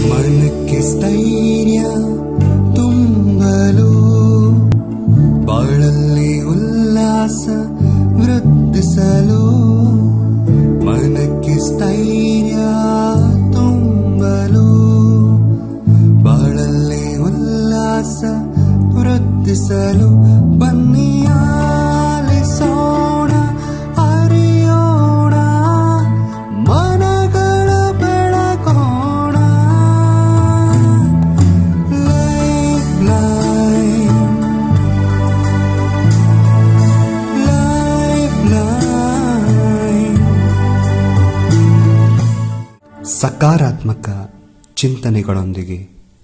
ಮನಕ್ಕೆ ಸ್ಥೈರ್ಯ ತುಂಬಲು ಬಾಳಲ್ಲಿ ಉಲ್ಲಾಸ ವೃದ್ಧಿಸಲು ಮನಕ್ಕೆ ಸ್ಥೈರ್ಯ ತುಂಬಲು ಬಾಳಲ್ಲಿ ಉಲ್ಲಾಸ ವೃದ್ಧಿಸಲು ಬನ್ನಿ ಆಲಿಸೋಣ ಅರಿಯೋಣ ಮನಗಳ ಬೆಳಗೋಣ ಲೈಫ್ ಲೈನ್ ಲೈಫ್ ಲೈನ್ ಸಕಾರಾತ್ಮಕ ಚಿಂತನೆಗಳೊಂದಿಗೆ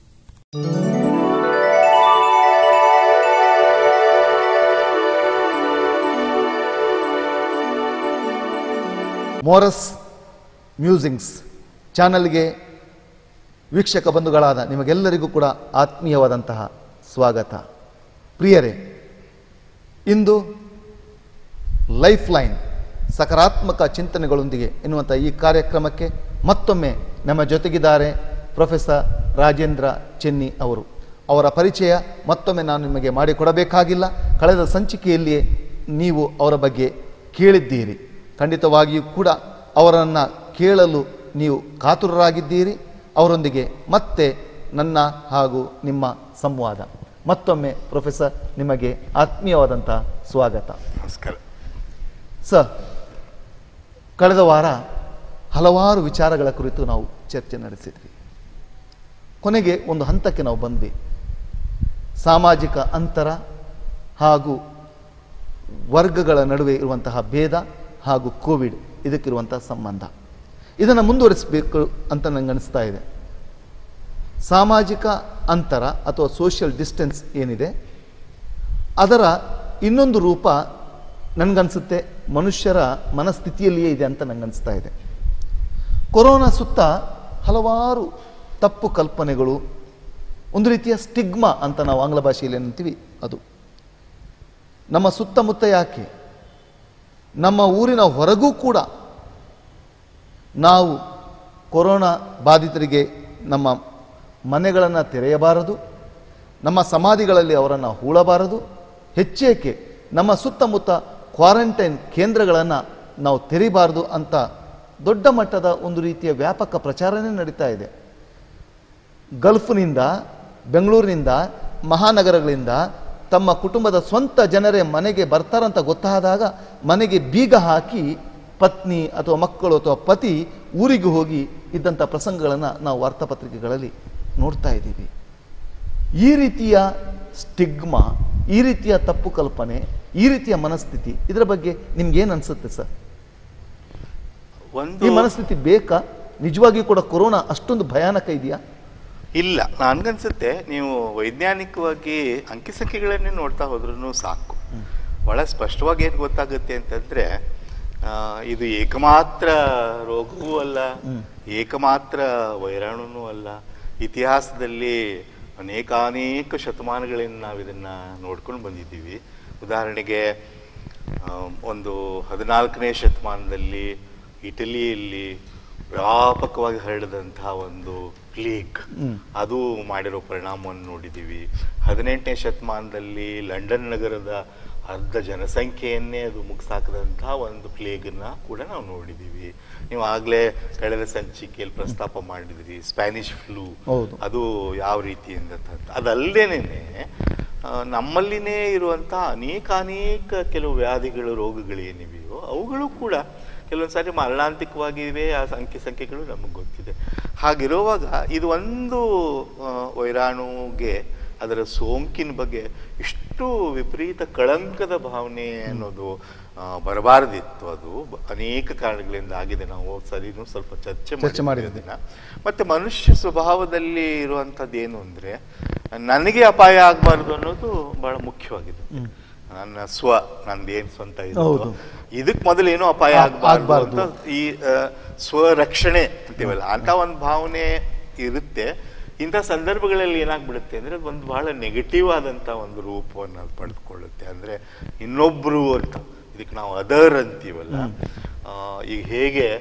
ಮೋರಸ್ ಮ್ಯೂಸಿಂಗ್ಸ್ ಚಾನಲ್ಗೆ ವೀಕ್ಷಕ ಬಂಧುಗಳಾದ ನಿಮಗೆಲ್ಲರಿಗೂ ಕೂಡ ಆತ್ಮೀಯವಾದಂತಹ ಸ್ವಾಗತ ಪ್ರಿಯರೇ ಇಂದು ಲೈಫ್ ಲೈನ್ ಸಕಾರಾತ್ಮಕ ಚಿಂತನೆಗಳೊಂದಿಗೆ ಎನ್ನುವಂಥ ಈ ಕಾರ್ಯಕ್ರಮಕ್ಕೆ ಮತ್ತೊಮ್ಮೆ ನಮ್ಮ ಜೊತೆಗಿದ್ದಾರೆ ಪ್ರೊಫೆಸರ್ ರಾಜೇಂದ್ರ ಚೆನ್ನಿ ಅವರು ಅವರ ಪರಿಚಯ ಮತ್ತೊಮ್ಮೆ ನಾನು ನಿಮಗೆ ಮಾಡಿಕೊಡಬೇಕಾಗಿಲ್ಲ ಕಳೆದ ಸಂಚಿಕೆಯಲ್ಲಿಯೇ ನೀವು ಅವರ ಬಗ್ಗೆ ಕೇಳಿದ್ದೀರಿ ಖಂಡಿತವಾಗಿಯೂ ಕೂಡ ಅವರನ್ನು ಕೇಳಲು ನೀವು ಕಾತುರರಾಗಿದ್ದೀರಿ ಅವರೊಂದಿಗೆ ಮತ್ತೆ ನನ್ನ ಹಾಗೂ ನಿಮ್ಮ ಸಂವಾದ ಮತ್ತೊಮ್ಮೆ ಪ್ರೊಫೆಸರ್ ನಿಮಗೆ ಆತ್ಮೀಯವಾದಂಥ ಸ್ವಾಗತ ನಮಸ್ಕಾರ ಸರ್ ಕಳೆದ ವಾರ ಹಲವಾರು ವಿಚಾರಗಳ ಕುರಿತು ನಾವು ಚರ್ಚೆ ನಡೆಸಿದ್ವಿ ಕೊನೆಗೆ ಒಂದು ಹಂತಕ್ಕೆ ನಾವು ಬಂದ್ವಿ ಸಾಮಾಜಿಕ ಅಂತರ ಹಾಗೂ ವರ್ಗಗಳ ನಡುವೆ ಇರುವಂತಹ ಭೇದ ಹಾಗೂ ಕೋವಿಡ್ ಇದಕ್ಕಿರುವಂತಹ ಸಂಬಂಧ ಇದನ್ನು ಮುಂದುವರಿಸಬೇಕು ಅಂತ ನಂಗೆ ಅನಿಸ್ತಾ ಇದೆ ಸಾಮಾಜಿಕ ಅಂತರ ಅಥವಾ ಸೋಷಿಯಲ್ ಡಿಸ್ಟೆನ್ಸ್ ಏನಿದೆ ಅದರ ಇನ್ನೊಂದು ರೂಪ ನನಗನ್ಸುತ್ತೆ ಮನುಷ್ಯರ ಮನಸ್ಥಿತಿಯಲ್ಲಿಯೇ ಇದೆ ಅಂತ ನನಗನ್ನಿಸ್ತಾ ಇದೆ ಕೊರೋನಾ ಸುತ್ತ ಹಲವಾರು ತಪ್ಪು ಕಲ್ಪನೆಗಳು ಒಂದು ರೀತಿಯ ಸ್ಟಿಗ್ಮಾ ಅಂತ ನಾವು ಆಂಗ್ಲ ಭಾಷೆಯಲ್ಲಿ ಏನಂತೀವಿ ಅದು ನಮ್ಮ ಸುತ್ತಮುತ್ತ ಯಾಕೆ ನಮ್ಮ ಊರಿನ ಹೊರಗೂ ಕೂಡ ನಾವು ಕೊರೋನಾ ಬಾಧಿತರಿಗೆ ನಮ್ಮ ಮನೆಗಳನ್ನು ತೆರೆಯಬಾರದು ನಮ್ಮ ಸಮಾಧಿಗಳಲ್ಲಿ ಅವರನ್ನು ಹೂಳಬಾರದು ಹೆಚ್ಚೇಕೆ ನಮ್ಮ ಸುತ್ತಮುತ್ತ ಕ್ವಾರಂಟೈನ್ ಕೇಂದ್ರಗಳನ್ನು ನಾವು ತೆರಿಬಾರದು ಅಂತ ದೊಡ್ಡ ಮಟ್ಟದ ಒಂದು ರೀತಿಯ ವ್ಯಾಪಕ ಪ್ರಚಾರನೇ ನಡೀತಾ ಇದೆ ಗಲ್ಫ್ನಿಂದ ಬೆಂಗಳೂರಿನಿಂದ ಮಹಾನಗರಗಳಿಂದ ತಮ್ಮ ಕುಟುಂಬದ ಸ್ವಂತ ಜನರೇ ಮನೆಗೆ ಬರ್ತಾರಂತ ಗೊತ್ತಾದಾಗ ಮನೆಗೆ ಬೀಗ ಹಾಕಿ ಪತ್ನಿ ಅಥವಾ ಮಕ್ಕಳು ಅಥವಾ ಪತಿ ಊರಿಗೆ ಹೋಗಿ ಇದ್ದಂಥ ಪ್ರಸಂಗಗಳನ್ನು ನಾವು ವಾರ್ತಾಪತ್ರಿಕೆಗಳಲ್ಲಿ ನೋಡ್ತಾ ಇದ್ದೀವಿ ಈ ರೀತಿಯ ಸ್ಟಿಗ್ಮಾ ಈ ರೀತಿಯ ತಪ್ಪು ಕಲ್ಪನೆ ಈ ರೀತಿಯ ಮನಸ್ಥಿತಿ ಇದರ ಬಗ್ಗೆ ನಿಮ್ಗೇನು ಅನ್ಸುತ್ತೆ ಸರ್ ಒಂದು ಈ ಮನಸ್ಥಿತಿ ಬೇಕಾ ನಿಜವಾಗಿಯೂ ಕೂಡ ಕೊರೋನಾ ಅಷ್ಟೊಂದು ಭಯಾನಕ ಇದೆಯಾ ಇಲ್ಲ ನನ್ಗನ್ಸುತ್ತೆ ನೀವು ವೈಜ್ಞಾನಿಕವಾಗಿ ಅಂಕಿ ಸಂಖ್ಯೆಗಳನ್ನೇ ನೋಡ್ತಾ ಹೋದ್ರೂ ಸಾಕು ಬಹಳ ಸ್ಪಷ್ಟವಾಗಿ ಏನು ಗೊತ್ತಾಗುತ್ತೆ ಅಂತಂದ್ರೆ ಆ, ಇದು ಏಕಮಾತ್ರ ರೋಗವೂ ಅಲ್ಲ ಏಕಮಾತ್ರ ವೈರಾಣುನೂ ಅಲ್ಲ ಇತಿಹಾಸದಲ್ಲಿ ಅನೇಕಾನೇಕ ಶತಮಾನಗಳಿಂದ ನಾವು ಇದನ್ನ ನೋಡ್ಕೊಂಡು ಬಂದಿದ್ದೀವಿ ಉದಾಹರಣೆಗೆ ಆ, ಒಂದು ಹದಿನಾಲ್ಕನೇ ಶತಮಾನದಲ್ಲಿ ಇಟಲಿಯಲ್ಲಿ ವ್ಯಾಪಕವಾಗಿ ಹರಡಿದಂತಹ ಒಂದು ಪ್ಲೇಗ್ ಅದು ಮಾಡಿರೋ ಪರಿಣಾಮವನ್ನು ನೋಡಿದ್ದೀವಿ ಹದಿನೆಂಟನೇ ಶತಮಾನದಲ್ಲಿ ಲಂಡನ್ ನಗರದ ಅರ್ಧ ಜನಸಂಖ್ಯೆಯನ್ನೇ ಅದು ಮುಗಿಸಾಕದಂತಹ ಒಂದು ಪ್ಲೇಗನ್ನ ಕೂಡ ನಾವು ನೋಡಿದ್ದೀವಿ ನೀವು ಆಗ್ಲೇ ಕಳೆದ ಸಂಚಿಕೆಯಲ್ಲಿ ಪ್ರಸ್ತಾಪ ಮಾಡಿದ್ರಿ ಸ್ಪ್ಯಾನಿಷ್ ಫ್ಲೂ ಹೌದು. ಅದು ಯಾವ ರೀತಿಯಿಂದ ಅಂತ ಅದಲ್ಲದೇನೆ ನಮ್ಮಲ್ಲಿನೇ ಇರುವಂತಹ ಅನೇಕ ಅನೇಕ ಕೆಲವು ವ್ಯಾಧಿಗಳು ರೋಗಗಳೇನಿವೆಯೋ ಅವುಗಳು ಕೂಡ ಕೆಲವೊಂದು ಸಾರಿ ಮಾರಣಾಂತಿಕವಾಗಿವೆ ಆ ಸಂಖ್ಯೆ ಸಂಖ್ಯೆಗಳು ನಮಗೆ ಗೊತ್ತಿದೆ ಹಾಗಿರುವಾಗ ಇದು ಒಂದು ಆ, ವೈರಾಣುಗೆ ಅದರ ಸೋಂಕಿನ ಬಗ್ಗೆ ಇಷ್ಟು ವಿಪರೀತ ಕಳಂಕದ ಭಾವನೆ ಅನ್ನೋದು ಆ, ಬರಬಾರದಿತ್ತು ಅದು ಬ- ಅನೇಕ ಕಾರಣಗಳಿಂದ ಆಗಿದೆ ನಾವು ಹೋದ್ ಸರಿನೂ ಸ್ವಲ್ಪ ಚರ್ಚೆ ಚರ್ಚೆ ಮಾಡಿದ್ವಿ ಮಾಡಿದ್ವಿ. ಅದನ್ನ. ಮತ್ತೆ ಮನುಷ್ಯ ಸ್ವಭಾವದಲ್ಲಿ ಇರುವಂಥದ್ದು ಏನು ಅಂದ್ರೆ ನನಗೆ ಅಪಾಯ ಆಗಬಾರ್ದು ಅನ್ನೋದು ಬಹಳ ಮುಖ್ಯವಾಗಿದೆ ನನ್ನ ಸ್ವ ನಂದೇನು ಸ್ವಂತ ಹೌದು. ಇದು ಇದಕ್ ಮೊದಲು ಏನೋ ಅಪಾಯ ಆ- ಆಗಬಾರ್ದು ಆಗ್ಬಾರ್ದು. ಅಂತ ಈ ಆ, ಸ್ವರಕ್ಷಣೆ ಅಂತೀವಲ್ಲ ಅಂತ ಒಂದು ಭಾವನೆ ಇರುತ್ತೆ ಇಂಥ ಸಂದರ್ಭಗಳಲ್ಲಿ ಏನಾಗ್ಬಿಡುತ್ತೆ ಅಂದ್ರೆ ಅದು ಒಂದು ಬಹಳ ನೆಗೆಟಿವ್ ಆದಂತ ಒಂದು ರೂಪವನ್ನು ಅದು ಪಡೆದುಕೊಳ್ಳುತ್ತೆ ಅಂದ್ರೆ ಇನ್ನೊಬ್ರು ಅಂತ ಇದಕ್ಕೆ ನಾವು ಅದರ್ ಅಂತೀವಲ್ಲ ಆ, ಈಗ ಹೇಗೆ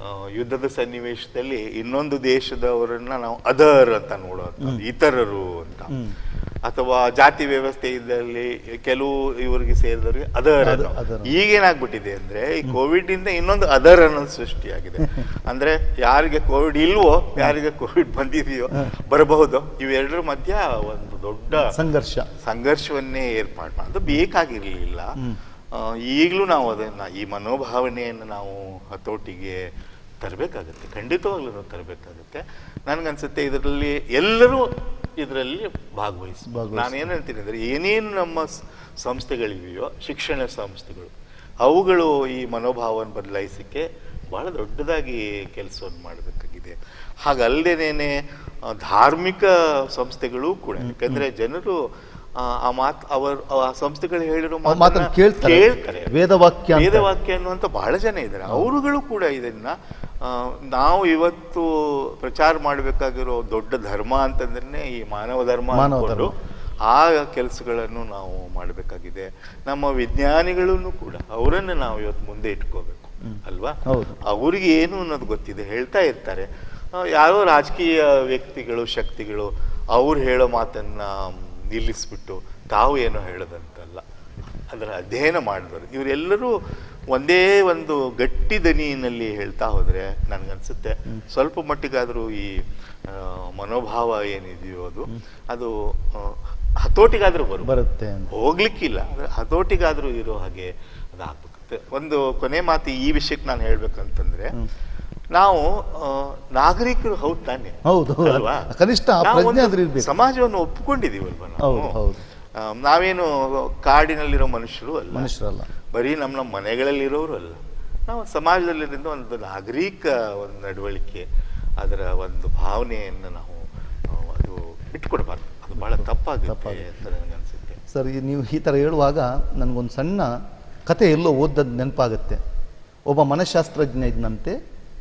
ಆ, ಯುದ್ಧದ ಸನ್ನಿವೇಶದಲ್ಲಿ ಇನ್ನೊಂದು ದೇಶದವರನ್ನ ನಾವು ಅದರ್ ಅಂತ ನೋಡುವಂಥದ್ದು ಇತರರು ಅಂತ ಅಥವಾ ಜಾತಿ ವ್ಯವಸ್ಥೆ ಇದ್ದಲ್ಲಿ ಕೆಲವು ಇವರಿಗೆ ಸೇರಿದವರಿಗೆ ಅದರ್ ಅದ- ಅನ್ನೋ. other. ಈಗೇನಾಗ್ಬಿಟ್ಟಿದೆ ಅಂದ್ರೆ ಈ ಕೋವಿಡ್ ಇಂದ ಇನ್ನೊಂದು ಅದರ್ ಅನ್ನೋದು ಸೃಷ್ಟಿಯಾಗಿದೆ ಅಂದ್ರೆ ಯಾರಿಗೆ ಕೋವಿಡ್ ಇಲ್ವೋ ಯಾರಿಗೆ ಕೋವಿಡ್ ಬಂದಿದೆಯೋ ಬರಬಹುದು ಇವೆರಡರ ಮಧ್ಯ ಒಂದು ದೊಡ್ಡ ಸಂಘರ್ಷ ಸಂಘರ್ಷವನ್ನೇ ಏರ್ಪಾಡು ಮಾಡೋದು ಬೇಕಾಗಿರ್ಲಿಲ್ಲ ಆ, ಈಗಲೂ ನಾವು ಅದನ್ನ ಈ ಮನೋಭಾವನೆಯನ್ನು ನಾವು ಹತೋಟಿಗೆ ತರಬೇಕಾಗುತ್ತೆ ಖಂಡಿತವಾಗ್ಲೂ ನಾವು ತರಬೇಕಾಗುತ್ತೆ ನನಗನ್ಸುತ್ತೆ ಇದರಲ್ಲಿ ಎಲ್ಲರೂ ಇದರಲ್ಲಿ ಭಾಗವಹಿಸಿ ಭಾಗವಹಿಸ್ಬೇಕು. ನಾನು ಏನು ಹೇಳ್ತೀನಿ ಅಂದ್ರೆ ಏನೇನು ನಮ್ಮ ಸ್- ಸಂಸ್ಥೆಗಳಿವೆಯೋ ಶಿಕ್ಷಣ ಸಂಸ್ಥೆಗಳು ಅವುಗಳು ಈ ಮನೋಭಾವವನ್ನು ಬದಲಾಯಿಸಕ್ಕೆ ಬಹಳ ದೊಡ್ಡದಾಗಿ ಕೆಲಸವನ್ನು ಮಾಡಬೇಕಾಗಿದೆ ಹಾಗಲ್ಲದೇನೆ ಧಾರ್ಮಿಕ ಸಂಸ್ಥೆಗಳು ಕೂಡ ಯಾಕಂದ್ರೆ ಜನರು ಆ, ಆ ಮಾತು ಅವರು ಆ ಸಂಸ್ಥೆಗಳು ಹೇಳಿರೋ ಆ ಮಾತನ್ನ ಕೇಳ್ತಾರೆ. ಕೇಳ್ತಾರೆ ವೇದವಾಕ್ಯ ಅಂತ. ವೇದವಾಕ್ಯ ಅನ್ನುವಂಥ ಬಹಳ ಜನ ಇದ್ದಾರೆ ಅವರುಗಳು ಕೂಡ ಇದನ್ನ ಆ, ನಾವು ಇವತ್ತು ಪ್ರಚಾರ ಮಾಡಬೇಕಾಗಿರೋ ದೊಡ್ಡ ಧರ್ಮ ಅಂತಂದ್ರೆ ಈ ಮಾನವ ಧರ್ಮ ಮಾನವ ಅನ್ಕೊಂಡು ಧರ್ಮ. ಆ ಕೆಲಸಗಳನ್ನು ನಾವು ಮಾಡಬೇಕಾಗಿದೆ ನಮ್ಮ ವಿಜ್ಞಾನಿಗಳನ್ನು ಕೂಡ ಅವರನ್ನು ನಾವು ಇವತ್ತು ಮುಂದೆ ಇಟ್ಕೋಬೇಕು ಅಲ್ವಾ ಹೌದು. ಅವ್ರಿಗೆ ಏನು ಅನ್ನೋದು ಗೊತ್ತಿದೆ ಹೇಳ್ತಾ ಇರ್ತಾರೆ ಆ, ಯಾರೋ ರಾಜಕೀಯ ವ್ಯಕ್ತಿಗಳು ಶಕ್ತಿಗಳು ಅವ್ರು ಹೇಳೋ ಮಾತನ್ನ ನಿಲ್ಲಿಸ್ಬಿಟ್ಟು ತಾವು ಏನೋ ಹೇಳೋದಂತಲ್ಲ ಅದರ ಅಧ್ಯಯನ ಮಾಡಿದವರು ಇವರೆಲ್ಲರೂ ಒಂದೇ ಒಂದು ಗಟ್ಟಿ ದನಿಯಲ್ಲಿ ಹೇಳ್ತಾ ಹೋದ್ರೆ ನನ್ಗನ್ಸುತ್ತೆ ಸ್ವಲ್ಪ ಮಟ್ಟಿಗಾದ್ರೂ ಈ ಆ, ಮನೋಭಾವ ಏನಿದೆಯೋ ಅದು ಅದು ಆ, ಹತೋಟಿಗಾದ್ರೂ ಬರು ಬರುತ್ತೆ ಅಂತ ಹೋಗ್ಲಿಕ್ಕಿಲ್ಲ ಆದ್ರೆ ಹತೋಟಿಗಾದ್ರೂ ಇರೋ ಹಾಗೆ ಅದಾಗ್ಬೇಕು ಒಂದು ಕೊನೆ ಮಾತು ಈ ವಿಷಯಕ್ಕೆ ನಾನು ಹೇಳ್ಬೇಕಂತಂದ್ರೆ ನಾವು ಆ, ನಾಗರಿಕರು ಹೌದು ತಾನೆ ಹೌದು, ಹೌದು. ಅಲ್ವಾ? ಕನಿಷ್ಠ ಆ ನಾವು ಪ್ರಜ್ಞೆ ಒಂದು ಆದ್ರೂ ಇರ್ಬೇಕು. ಸಮಾಜವನ್ನು ಒಪ್ಪಿಕೊಂಡಿದೀವಲ್ವಾ ನಾವು ಹೌದು, ಹೌದು. ಆ, ನಾವೇನು ಕಾಡಿನಲ್ಲಿರೋ ಮನುಷ್ಯರು ಅಲ್ಲ ಮನುಷ್ಯರಲ್ಲ ಬರೀ ನಮ್ಮ ನಮ್ಮ ಮನೆಗಳಲ್ಲಿರೋರು ಅಲ್ಲ ನಾವು ಸಮಾಜದಲ್ಲಿರಿಂದ ಒಂದು ನಾಗರಿಕ ಒಂದು ನಡವಳಿಕೆ ಅದರ ಒಂದು ಭಾವನೆಯನ್ನು ನಾವು ಆ, ಅದು ಬಿಟ್ಕೊಡ್ಬಾರ್ದು ಅದು ಬಹಳ ತಪ್ಪಾಗುತ್ತೆ ತಪ್ಪಾಗುತ್ತೆ. ಅಂತ ನನಗನ್ಸುತ್ತೆ ಸರ್ ಈ ನೀವು ಈ ಥರ ಹೇಳುವಾಗ ನನಗೊಂದು ಸಣ್ಣ ಕತೆ ಎಲ್ಲೋ ಓದದ್ದು ನೆನಪಾಗುತ್ತೆ ಒಬ್ಬ ಮನಃಶಾಸ್ತ್ರಜ್ಞ ಇದ್ದಂತೆ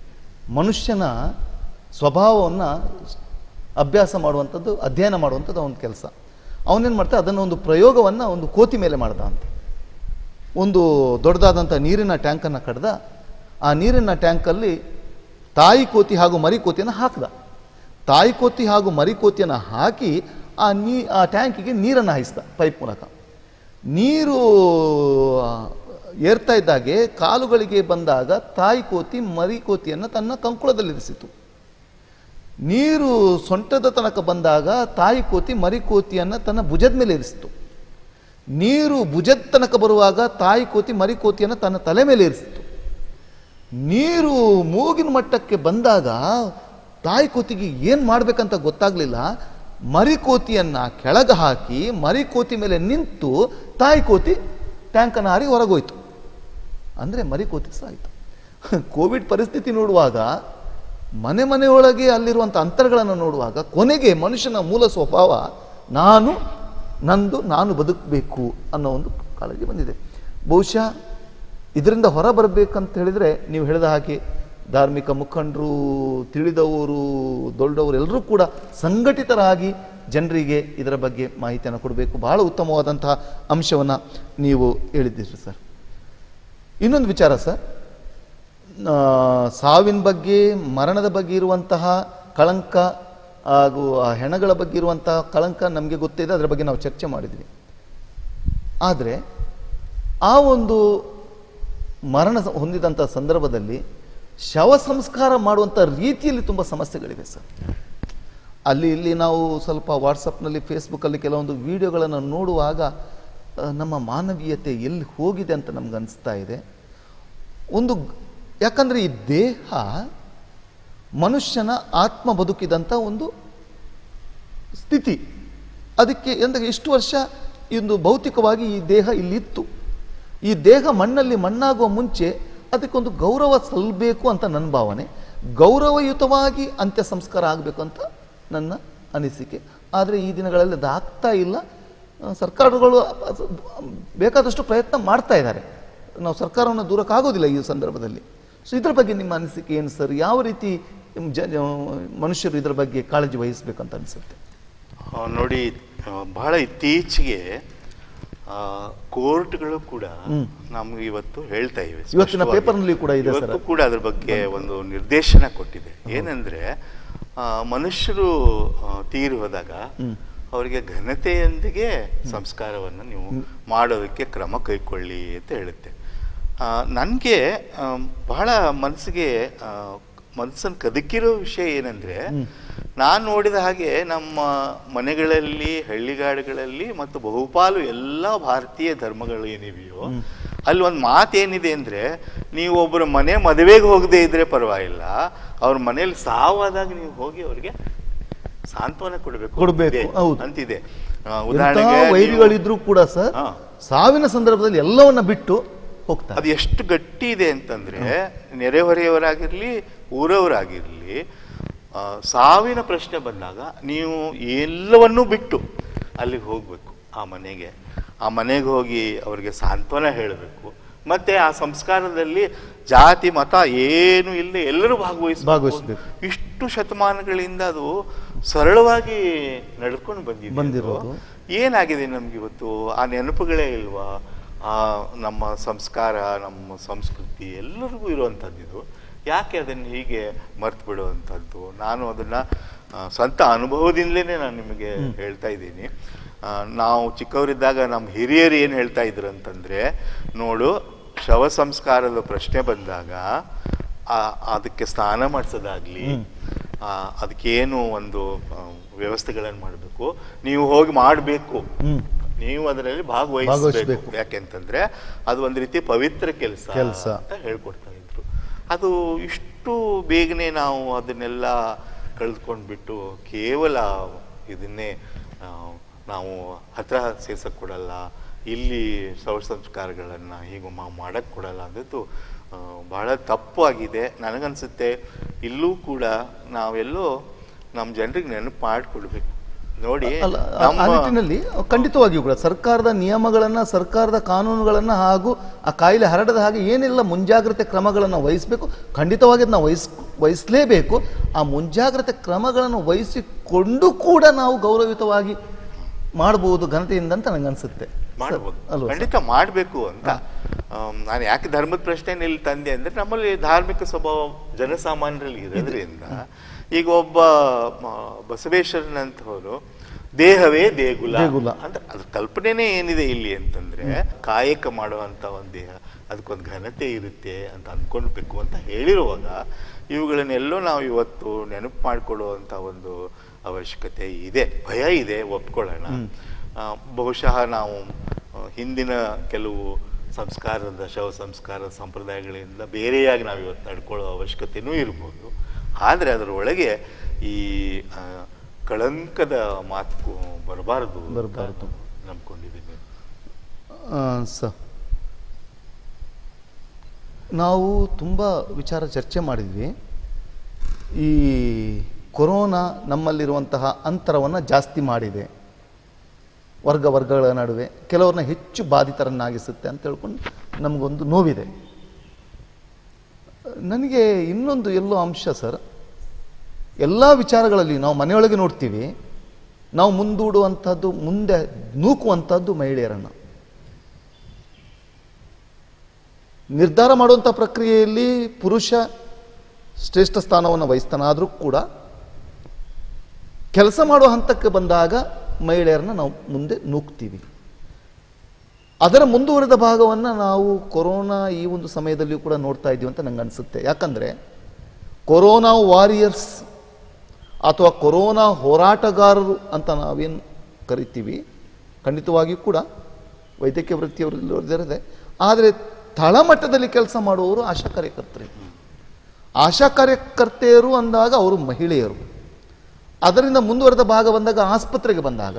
ಮನುಷ್ಯನ ಸ್ವಭಾವವನ್ನು ಅಭ್ಯಾಸ ಮಾಡುವಂಥದ್ದು ಅಧ್ಯಯನ ಮಾಡುವಂಥದ್ದು ಒಂದು ಕೆಲಸ ಅವನೇನು ಮಾಡ್ತಾ ಅದನ್ನು ಒಂದು ಪ್ರಯೋಗವನ್ನು ಒಂದು ಕೋತಿ ಮೇಲೆ ಮಾಡ್ದ ಅಂತ ಒಂದು ದೊಡ್ಡದಾದಂಥ ನೀರಿನ ಟ್ಯಾಂಕನ್ನು ಕಡ್ದ ಆ ನೀರಿನ ಟ್ಯಾಂಕಲ್ಲಿ ತಾಯಿ ಕೋತಿ ಹಾಗೂ ಮರಿ ಕೋತಿಯನ್ನು ಹಾಕ್ದ ತಾಯಿ ಕೋತಿ ಹಾಗೂ ಮರಿ ಕೋತಿಯನ್ನು ಹಾಕಿ ಆ ನೀ ಆ ಟ್ಯಾಂಕಿಗೆ ನೀರನ್ನು ಹಾಯಿಸ್ದ ಪೈಪ್ ಮೂಲಕ ನೀರು ಆ, ಏರ್ತಾ ಇದ್ದಾಗೆ ಕಾಲುಗಳಿಗೆ ಬಂದಾಗ ತಾಯಿ ಕೋತಿ ಮರಿ ಕೋತಿಯನ್ನು ತನ್ನ ಕಂಕುಳದಲ್ಲಿರಿಸಿತು ನೀರು ಸೊಂಟದ ತನಕ ಬಂದಾಗ ತಾಯಿ ಕೋತಿ ಮರಿ ಕೋತಿಯನ್ನು ತನ್ನ ಭುಜದ ಮೇಲೆ ಇರಿಸಿತು ನೀರು ಭುಜದ ತನಕ ಬರುವಾಗ ತಾಯಿ ಕೋತಿ ಮರಿ ಕೋತಿಯನ್ನು ತನ್ನ ತಲೆ ಮೇಲೆ ಇರಿಸಿತು ನೀರು ಮೂಗಿನ ಮಟ್ಟಕ್ಕೆ ಬಂದಾಗ ತಾಯಿ ಕೋತಿಗೆ ಏನು ಮಾಡ್ಬೇಕಂತ ಗೊತ್ತಾಗ್ಲಿಲ್ಲ ಮರಿ ಕೋತಿಯನ್ನ ಕೆಳಗೆ ಹಾಕಿ ಮರಿ ಕೋತಿ ಮೇಲೆ ನಿಂತು ತಾಯಿ ಕೋತಿ ಟ್ಯಾಂಕನ್ನು ಹಾರಿ ಹೊರಗೋಯ್ತು ಅಂದರೆ ಮರಿ ಕೋತಿ ಸಾಯಿತು ಕೋವಿಡ್ ಪರಿಸ್ಥಿತಿ ನೋಡುವಾಗ ಮನೆ ಮನೆಯೊಳಗೆ ಅಲ್ಲಿರುವಂಥ ಅಂತರಗಳನ್ನು ನೋಡುವಾಗ ಕೊನೆಗೆ ಮನುಷ್ಯನ ಮೂಲ ಸ್ವಭಾವ ನಾನು ನಂದು ನಾನು ಬದುಕಬೇಕು ಅನ್ನೋ ಒಂದು ಕಾಳಜಿ ಬಂದಿದೆ ಬಹುಶಃ ಇದರಿಂದ ಹೊರ ಬರಬೇಕಂತ ಹೇಳಿದರೆ ನೀವು ಹೇಳಿದ ಹಾಗೆ ಧಾರ್ಮಿಕ ಮುಖಂಡರು ತಿಳಿದವರು ದೊಡ್ಡವರು ಎಲ್ಲರೂ ಕೂಡ ಸಂಘಟಿತರಾಗಿ ಜನರಿಗೆ ಇದರ ಬಗ್ಗೆ ಮಾಹಿತಿಯನ್ನು ಕೊಡಬೇಕು ಬಹಳ ಉತ್ತಮವಾದಂತಹ ಅಂಶವನ್ನು ನೀವು ಹೇಳಿದ್ದೀರಿ ಸರ್ ಇನ್ನೊಂದು ವಿಚಾರ ಸರ್ ಆ, ಸಾವಿನ ಬಗ್ಗೆ ಮರಣದ ಬಗ್ಗೆ ಇರುವಂತಹ ಕಳಂಕ ಹಾಗೂ ಆ ಹೆಣಗಳ ಬಗ್ಗೆ ಇರುವಂತಹ ಕಳಂಕ ನಮಗೆ ಗೊತ್ತಿದೆ ಅದರ ಬಗ್ಗೆ ನಾವು ಚರ್ಚೆ ಮಾಡಿದ್ವಿ ಆದರೆ ಆ ಒಂದು ಮರಣ ಸ- ಹೊಂದಿದಂಥ ಸಂದರ್ಭದಲ್ಲಿ ಶವ ಸಂಸ್ಕಾರ ಮಾಡುವಂಥ ರೀತಿಯಲ್ಲಿ ತುಂಬ ಸಮಸ್ಯೆಗಳಿವೆ ಸರ್ ಅಲ್ಲಿ ಇಲ್ಲಿ ನಾವು ಸ್ವಲ್ಪ ವಾಟ್ಸಪ್ನಲ್ಲಿ ಫೇಸ್ಬುಕ್ಕಲ್ಲಿ ಕೆಲವೊಂದು ವಿಡಿಯೋಗಳನ್ನು ನೋಡುವಾಗ ಆ, ನಮ್ಮ ಮಾನವೀಯತೆ ಎಲ್ಲಿ ಹೋಗಿದೆ ಅಂತ ನಮ್ಗೆ ಅನಿಸ್ತಾ ಇದೆ ಒಂದು ಯಾಕಂದರೆ ಈ ದೇಹ ಮನುಷ್ಯನ ಆತ್ಮ ಬದುಕಿದಂಥ ಒಂದು ಸ್ಥಿತಿ ಅದಕ್ಕೆ ಅಂದರೆ ಇಷ್ಟು ವರ್ಷ ಒಂದು ಭೌತಿಕವಾಗಿ ಈ ದೇಹ ಇಲ್ಲಿತ್ತು ಈ ದೇಹ ಮಣ್ಣಲ್ಲಿ ಮಣ್ಣಾಗುವ ಮುಂಚೆ ಅದಕ್ಕೊಂದು ಗೌರವ ಸಲ್ಲಬೇಕು ಅಂತ ನನ್ನ ಭಾವನೆ ಗೌರವಯುತವಾಗಿ ಅಂತ್ಯ ಸಂಸ್ಕಾರ ಆಗಬೇಕು ಅಂತ ನನ್ನ ಅನಿಸಿಕೆ ಆದರೆ ಈ ದಿನಗಳಲ್ಲಿ ಅದು ಆಗ್ತಾ ಇಲ್ಲ ಆ, ಸರ್ಕಾರಗಳು ಅ- ಬೇಕಾದಷ್ಟು ಪ್ರಯತ್ನ ಮಾಡ್ತಾ ಇದ್ದಾರೆ ನಾವು ಸರ್ಕಾರವನ್ನು ದೂರಕ್ಕಾಗೋದಿಲ್ಲ ಈ ಸಂದರ್ಭದಲ್ಲಿ ಸೊ ಇದ್ರ ಬಗ್ಗೆ ನಿಮ್ಮ ಅನಿಸಿಕೆ ಏನು ಸರ್ ಯಾವ ರೀತಿ ಜ ಜ- ಮನುಷ್ಯರು ಇದರ ಬಗ್ಗೆ ಕಾಳಜಿ ವಹಿಸಬೇಕಂತ ಅನಿಸುತ್ತೆ ಆ, ನೋಡಿ ಆ, ಬಹಳ ಇತ್ತೀಚೆಗೆ ಆ, ಕೋರ್ಟ್ಗಳು ಕೂಡ ನಮ್ಗೆ ಇವತ್ತು ಹೇಳ್ತಾ ಇವೆ ಇವತ್ತಿನ ಸ್ಪಷ್ಟವಾಗಿ. ಪೇಪರ್ನಲ್ಲಿ ಕೂಡ ಇದೆ ಸರ್. ಇವತ್ತು ಕೂಡ ಅದ್ರ ಬಗ್ಗೆ ಒಂದು ನಿರ್ದೇಶನ ಕೊಟ್ಟಿದೆ ಏನಂದ್ರೆ ಆ, ಮನುಷ್ಯರು ಆ, ತೀರಿ ಹೋದಾಗ ಅವರಿಗೆ ಘನತೆಯೊಂದಿಗೆ ಸಂಸ್ಕಾರವನ್ನು ನೀವು ಮಾಡೋದಕ್ಕೆ ಕ್ರಮ ಕೈಗೊಳ್ಳಿ ಅಂತ ಹೇಳುತ್ತೆ ನನಗೆ ಬಹಳ ಮನಸ್ಸಿಗೆ ಮನಸ್ಸನ್ನು ಕದಕಿರೋ ವಿಷಯ ಏನಂದ್ರೆ ನಾನು ನೋಡಿದ ಹಾಗೆ ನಮ್ಮ ಮನೆಗಳಲ್ಲಿ ಹಳ್ಳಿಗಾಡುಗಳಲ್ಲಿ ಮತ್ತು ಬಹುಪಾಲು ಎಲ್ಲ ಭಾರತೀಯ ಧರ್ಮಗಳು ಏನಿವೆಯೋ ಅಲ್ಲಿ ಒಂದು ಮಾತೇನಿದೆ ಅಂದ್ರೆ ನೀವು ಒಬ್ಬರ ಮನೆ ಮದುವೆಗೆ ಹೋಗದೆ ಇದ್ರೆ ಪರವಾಗಿಲ್ಲ ಅವ್ರ ಮನೇಲಿ ಸಾವಾದಾಗ ನೀವು ಹೋಗಿ ಅವ್ರಿಗೆ ಸಾಂತ್ವನ ಕೊಡಬೇಕು ಕೊಡ್ಬೇಕು, ಅಂತಿದೆ. ಹೌದು. ಅಂತಿದೆ ಆ, ಎಂಥ ಉದಾಹರಣೆಗೆ ನೀವು- ವೈರಿಗಳಿದ್ರೂ ಕೂಡ ಸರ್ ಹಾ. ಸಾವಿನ ಸಂದರ್ಭದಲ್ಲಿ ಎಲ್ಲವನ್ನ ಬಿಟ್ಟು ಹೋಗ್ತಾರೆ ಅದು ಎಷ್ಟು ಗಟ್ಟಿ ಇದೆ ಅಂತಂದ್ರೆ ನೆರೆಹೊರೆಯವರಾಗಿರ್ಲಿ ಊರವರಾಗಿರ್ಲಿ ಆ, ಸಾವಿನ ಪ್ರಶ್ನೆ ಬಂದಾಗ ನೀವು ಎಲ್ಲವನ್ನೂ ಬಿಟ್ಟು ಅಲ್ಲಿಗೆ ಹೋಗ್ಬೇಕು ಆ ಮನೆಗೆ ಆ ಮನೆಗೆ ಹೋಗಿ ಅವರಿಗೆ ಸಾಂತ್ವನ ಹೇಳಬೇಕು ಮತ್ತೆ ಆ ಸಂಸ್ಕಾರದಲ್ಲಿ ಜಾತಿ ಮತ ಏನು ಇಲ್ಲ ಎಲ್ಲರೂ ಭಾಗವಹಿಸಬೇಕು ಭಾಗವಹಿಸ್ಬೇಕು. ಇಷ್ಟು ಶತಮಾನಗಳಿಂದ ಅದು ಸರಳವಾಗಿ ನಡ್ಕೊಂಡು ಬಂದಿದೆ ಬಂದಿರೋದು. ಏನಾಗಿದೆ ನಮ್ಗೆ ಇವತ್ತು ಆ ನೆನಪುಗಳೇ ಇಲ್ವಾ ಆ ನಮ್ಮ ಸಂಸ್ಕಾರ ನಮ್ಮ ಸಂಸ್ಕೃತಿ ಎಲ್ಲರಿಗೂ ಇರುವಂಥದ್ದು ಇದು ಯಾಕೆ ಅದನ್ನು ಹೀಗೆ ಮರ್ತು ಬಿಡುವಂಥದ್ದು ನಾನು ಅದನ್ನ ಆ, ಸ್ವಂತ ಅನುಭವದಿಂದಲೇ ನಾನು ನಿಮಗೆ ಹೇಳ್ತಾ ಇದ್ದೀನಿ ಆ, ನಾವು ಚಿಕ್ಕವರಿದ್ದಾಗ ನಮ್ಮ ಹಿರಿಯರು ಏನು ಹೇಳ್ತಾ ಇದ್ರು ಅಂತಂದ್ರೆ ನೋಡು ಶವ ಸಂಸ್ಕಾರದ ಪ್ರಶ್ನೆ ಬಂದಾಗ ಆ, ಅದಕ್ಕೆ ಸ್ನಾನ ಮಾಡಿಸೋದಾಗ್ಲಿ ಆ, ಅದಕ್ಕೇನು ಒಂದು ಆ, ವ್ಯವಸ್ಥೆಗಳನ್ನು ಮಾಡಬೇಕು ನೀವು ಹೋಗಿ ಮಾಡಬೇಕು ಹ್ಮ್ ನೀವು ಅದರಲ್ಲಿ ಭಾಗವಹಿಸಬೇಕು ಭಾಗವಹಿಸ್ಬೇಕು. ಯಾಕೆಂತಂದ್ರೆ ಅದು ಒಂದು ರೀತಿ ಪವಿತ್ರ ಕೆಲಸ ಕೆಲ್ಸ. ಅಂತ ಹೇಳ್ಕೊಡ್ತಾ ಇದ್ರು ಅದು ಇಷ್ಟು ಬೇಗನೆ ನಾವು ಅದನ್ನೆಲ್ಲ ಕಳೆದುಕೊಂಡ್ಬಿಟ್ಟು ಕೇವಲ ಇದನ್ನೇ ಆ, ನಾವು ಹತ್ರ ಸೇರ್ಸಕ್ ಕೊಡಲ್ಲ ಇಲ್ಲಿ ಶವ ಸಂಸ್ಕಾರಗಳನ್ನ ಹೀಗೆ ಮಾ- ಮಾಡಕ್ ಕೊಡಲ್ಲ ಅನ್ನೋದು ಆ, ಬಹಳ ತಪ್ಪು ಆಗಿದೆ ನನಗನ್ಸುತ್ತೆ ಇಲ್ಲೂ ಕೂಡ ನಾವೆಲ್ಲೋ ನಮ್ಮ ಜನರಿಗೆ ನೆನಪು ಮಾಡಿಕೊಡ್ಬೇಕು ನೋಡಿ ಅಲ್ಲ ಆ- ಆ ನಮ್ಮ ನಿಟ್ಟಿನಲ್ಲಿ ಖಂಡಿತವಾಗಿಯೂ ಕೂಡ ಸರ್ಕಾರದ ನಿಯಮಗಳನ್ನ ಸರ್ಕಾರದ ಕಾನೂನುಗಳನ್ನ ಹಾಗೂ ಆ ಕಾಯಿಲೆ ಹರಡದ ಹಾಗೆ ಏನೆಲ್ಲ ಮುಂಜಾಗ್ರತೆ ಕ್ರಮಗಳನ್ನು ವಹಿಸಬೇಕು ಖಂಡಿತವಾಗಿ ಅದನ್ನ ವಹಿಸ್ ವಹಿಸಲೇಬೇಕು ಆ ಮುಂಜಾಗ್ರತೆ ಕ್ರಮಗಳನ್ನು ವಹಿಸಿಕೊಂಡು ಕೂಡ ನಾವು ಗೌರವಯುತವಾಗಿ ಮಾಡಬಹುದು ಘನತೆಯಿಂದ ಅಂತ ನಂಗೆ ಅನ್ಸುತ್ತೆ ಮಾಡಬಹುದು ಅಲ್ವಾ ಸರ್? ಖಂಡಿತ ಮಾಡಬೇಕು ಅಂತ ಆಮ್, ನಾನು ಯಾಕೆ ಧರ್ಮದ ಪ್ರಶ್ನೆ ಇಲ್ಲಿ ತಂದೆ ಅಂದ್ರೆ ನಮ್ಮಲ್ಲಿ ಧಾರ್ಮಿಕ ಸ್ವಭಾವ ಜನಸಾಮಾನ್ಯರಲ್ಲಿ ಇರೋದ್ರಿಂದ ಈಗ ಒಬ್ಬ ಮ, ಬಸವೇಶ್ವರನಂತವರು ದೇಹವೇ ದೇಗುಲ ದೇಗುಲ. ಅಂತ ಅದ್ರ ಕಲ್ಪನೆನೇ ಏನಿದೆ ಇಲ್ಲಿ ಅಂತಂದ್ರೆ ಕಾಯಕ ಮಾಡುವಂತ ಒಂದು ದೇಹ ಅದಕ್ಕೊಂದು ಘನತೆ ಇರುತ್ತೆ ಅಂತ ಅನ್ಕೊಳ್ಬೇಕು ಅಂತ ಹೇಳಿರುವಾಗ ಇವುಗಳನ್ನೆಲ್ಲೋ ನಾವು ಇವತ್ತು ನೆನಪು ಮಾಡಿಕೊಳ್ಳುವಂತ ಒಂದು ಅವಶ್ಯಕತೆ ಇದೆ ಭಯ ಇದೆ ಒಪ್ಕೊಳ್ಳೋಣ ಆ, ಬಹುಶಃ ನಾವು ಆ, ಹಿಂದಿನ ಕೆಲವು ಸಂಸ್ಕಾರದ ಶವ ಸಂಸ್ಕಾರ ಸಂಪ್ರದಾಯಗಳಿಂದ ಬೇರೆಯಾಗಿ ನಾವು ಇವತ್ತು ನಡ್ಕೊಳ್ಳೋ ಅವಶ್ಯಕತೆನೂ ಇರ್ಬೋದು ಆದರೆ ಅದರ ಒಳಗೆ ಈ ಆ, ಕಳಂಕದ ಮಾತು ಬರಬಾರದು ಬರಬಾರ್ದು. ನಂಬ್ಕೊಂಡಿದ್ದೀನಿ ಆ, ಸ ನಾವು ತುಂಬ ವಿಚಾರ ಚರ್ಚೆ ಮಾಡಿದ್ವಿ ಈ ಕೊರೋನಾ ನಮ್ಮಲ್ಲಿರುವಂತಹ ಅಂತರವನ್ನು ಜಾಸ್ತಿ ಮಾಡಿದೆ ವರ್ಗ ವರ್ಗಗಳ ನಡುವೆ ಕೆಲವ್ರನ್ನ ಹೆಚ್ಚು ಬಾಧಿತರನ್ನಾಗಿಸುತ್ತೆ ಅಂತ ಹೇಳ್ಕೊಂಡು ನಮಗೊಂದು ನೋವಿದೆ ನನಗೆ ಇನ್ನೊಂದು ಎಲ್ಲೋ ಅಂಶ ಸರ್ ಎಲ್ಲ ವಿಚಾರಗಳಲ್ಲಿ ನಾವು ಮನೆಯೊಳಗೆ ನೋಡ್ತೀವಿ ನಾವು ಮುಂದೂಡುವಂಥದ್ದು ಮುಂದೆ ನೂಕುವಂಥದ್ದು ಮಹಿಳೆಯರನ್ನು ನಿರ್ಧಾರ ಮಾಡುವಂಥ ಪ್ರಕ್ರಿಯೆಯಲ್ಲಿ ಪುರುಷ ಶ್ರೇಷ್ಠ ಸ್ಥಾನವನ್ನು ವಹಿಸ್ತಾನಾದರೂ ಕೂಡ ಕೆಲಸ ಮಾಡುವ ಹಂತಕ್ಕೆ ಬಂದಾಗ ಮಹಿಳೆಯರನ್ನ ನಾವು ಮುಂದೆ ನೂಕ್ತೀವಿ ಅದರ ಮುಂದುವರೆದ ಭಾಗವನ್ನು ನಾವು ಕೊರೋನಾ ಈ ಒಂದು ಸಮಯದಲ್ಲಿಯೂ ಕೂಡ ನೋಡ್ತಾ ಇದ್ದೀವಿ ಅಂತ ನಂಗೆ ಅನಿಸುತ್ತೆ ಯಾಕಂದರೆ ಕೊರೋನಾ ವಾರಿಯರ್ಸ್ ಅಥವಾ ಕೊರೋನಾ ಹೋರಾಟಗಾರರು ಅಂತ ನಾವೇನು ಕರಿತೀವಿ ಖಂಡಿತವಾಗಿಯೂ ಕೂಡ ವೈದ್ಯಕೀಯ ವೃತ್ತಿಯವರಿದೆ ಆದರೆ ತಳಮಟ್ಟದಲ್ಲಿ ಕೆಲಸ ಮಾಡುವವರು ಆಶಾ ಕಾರ್ಯಕರ್ತರು ಆಶಾ ಕಾರ್ಯಕರ್ತೆಯರು ಅಂದಾಗ ಅವರು ಮಹಿಳೆಯರು ಅದರಿಂದ ಮುಂದುವರೆದ ಭಾಗ ಬಂದಾಗ ಆಸ್ಪತ್ರೆಗೆ ಬಂದಾಗ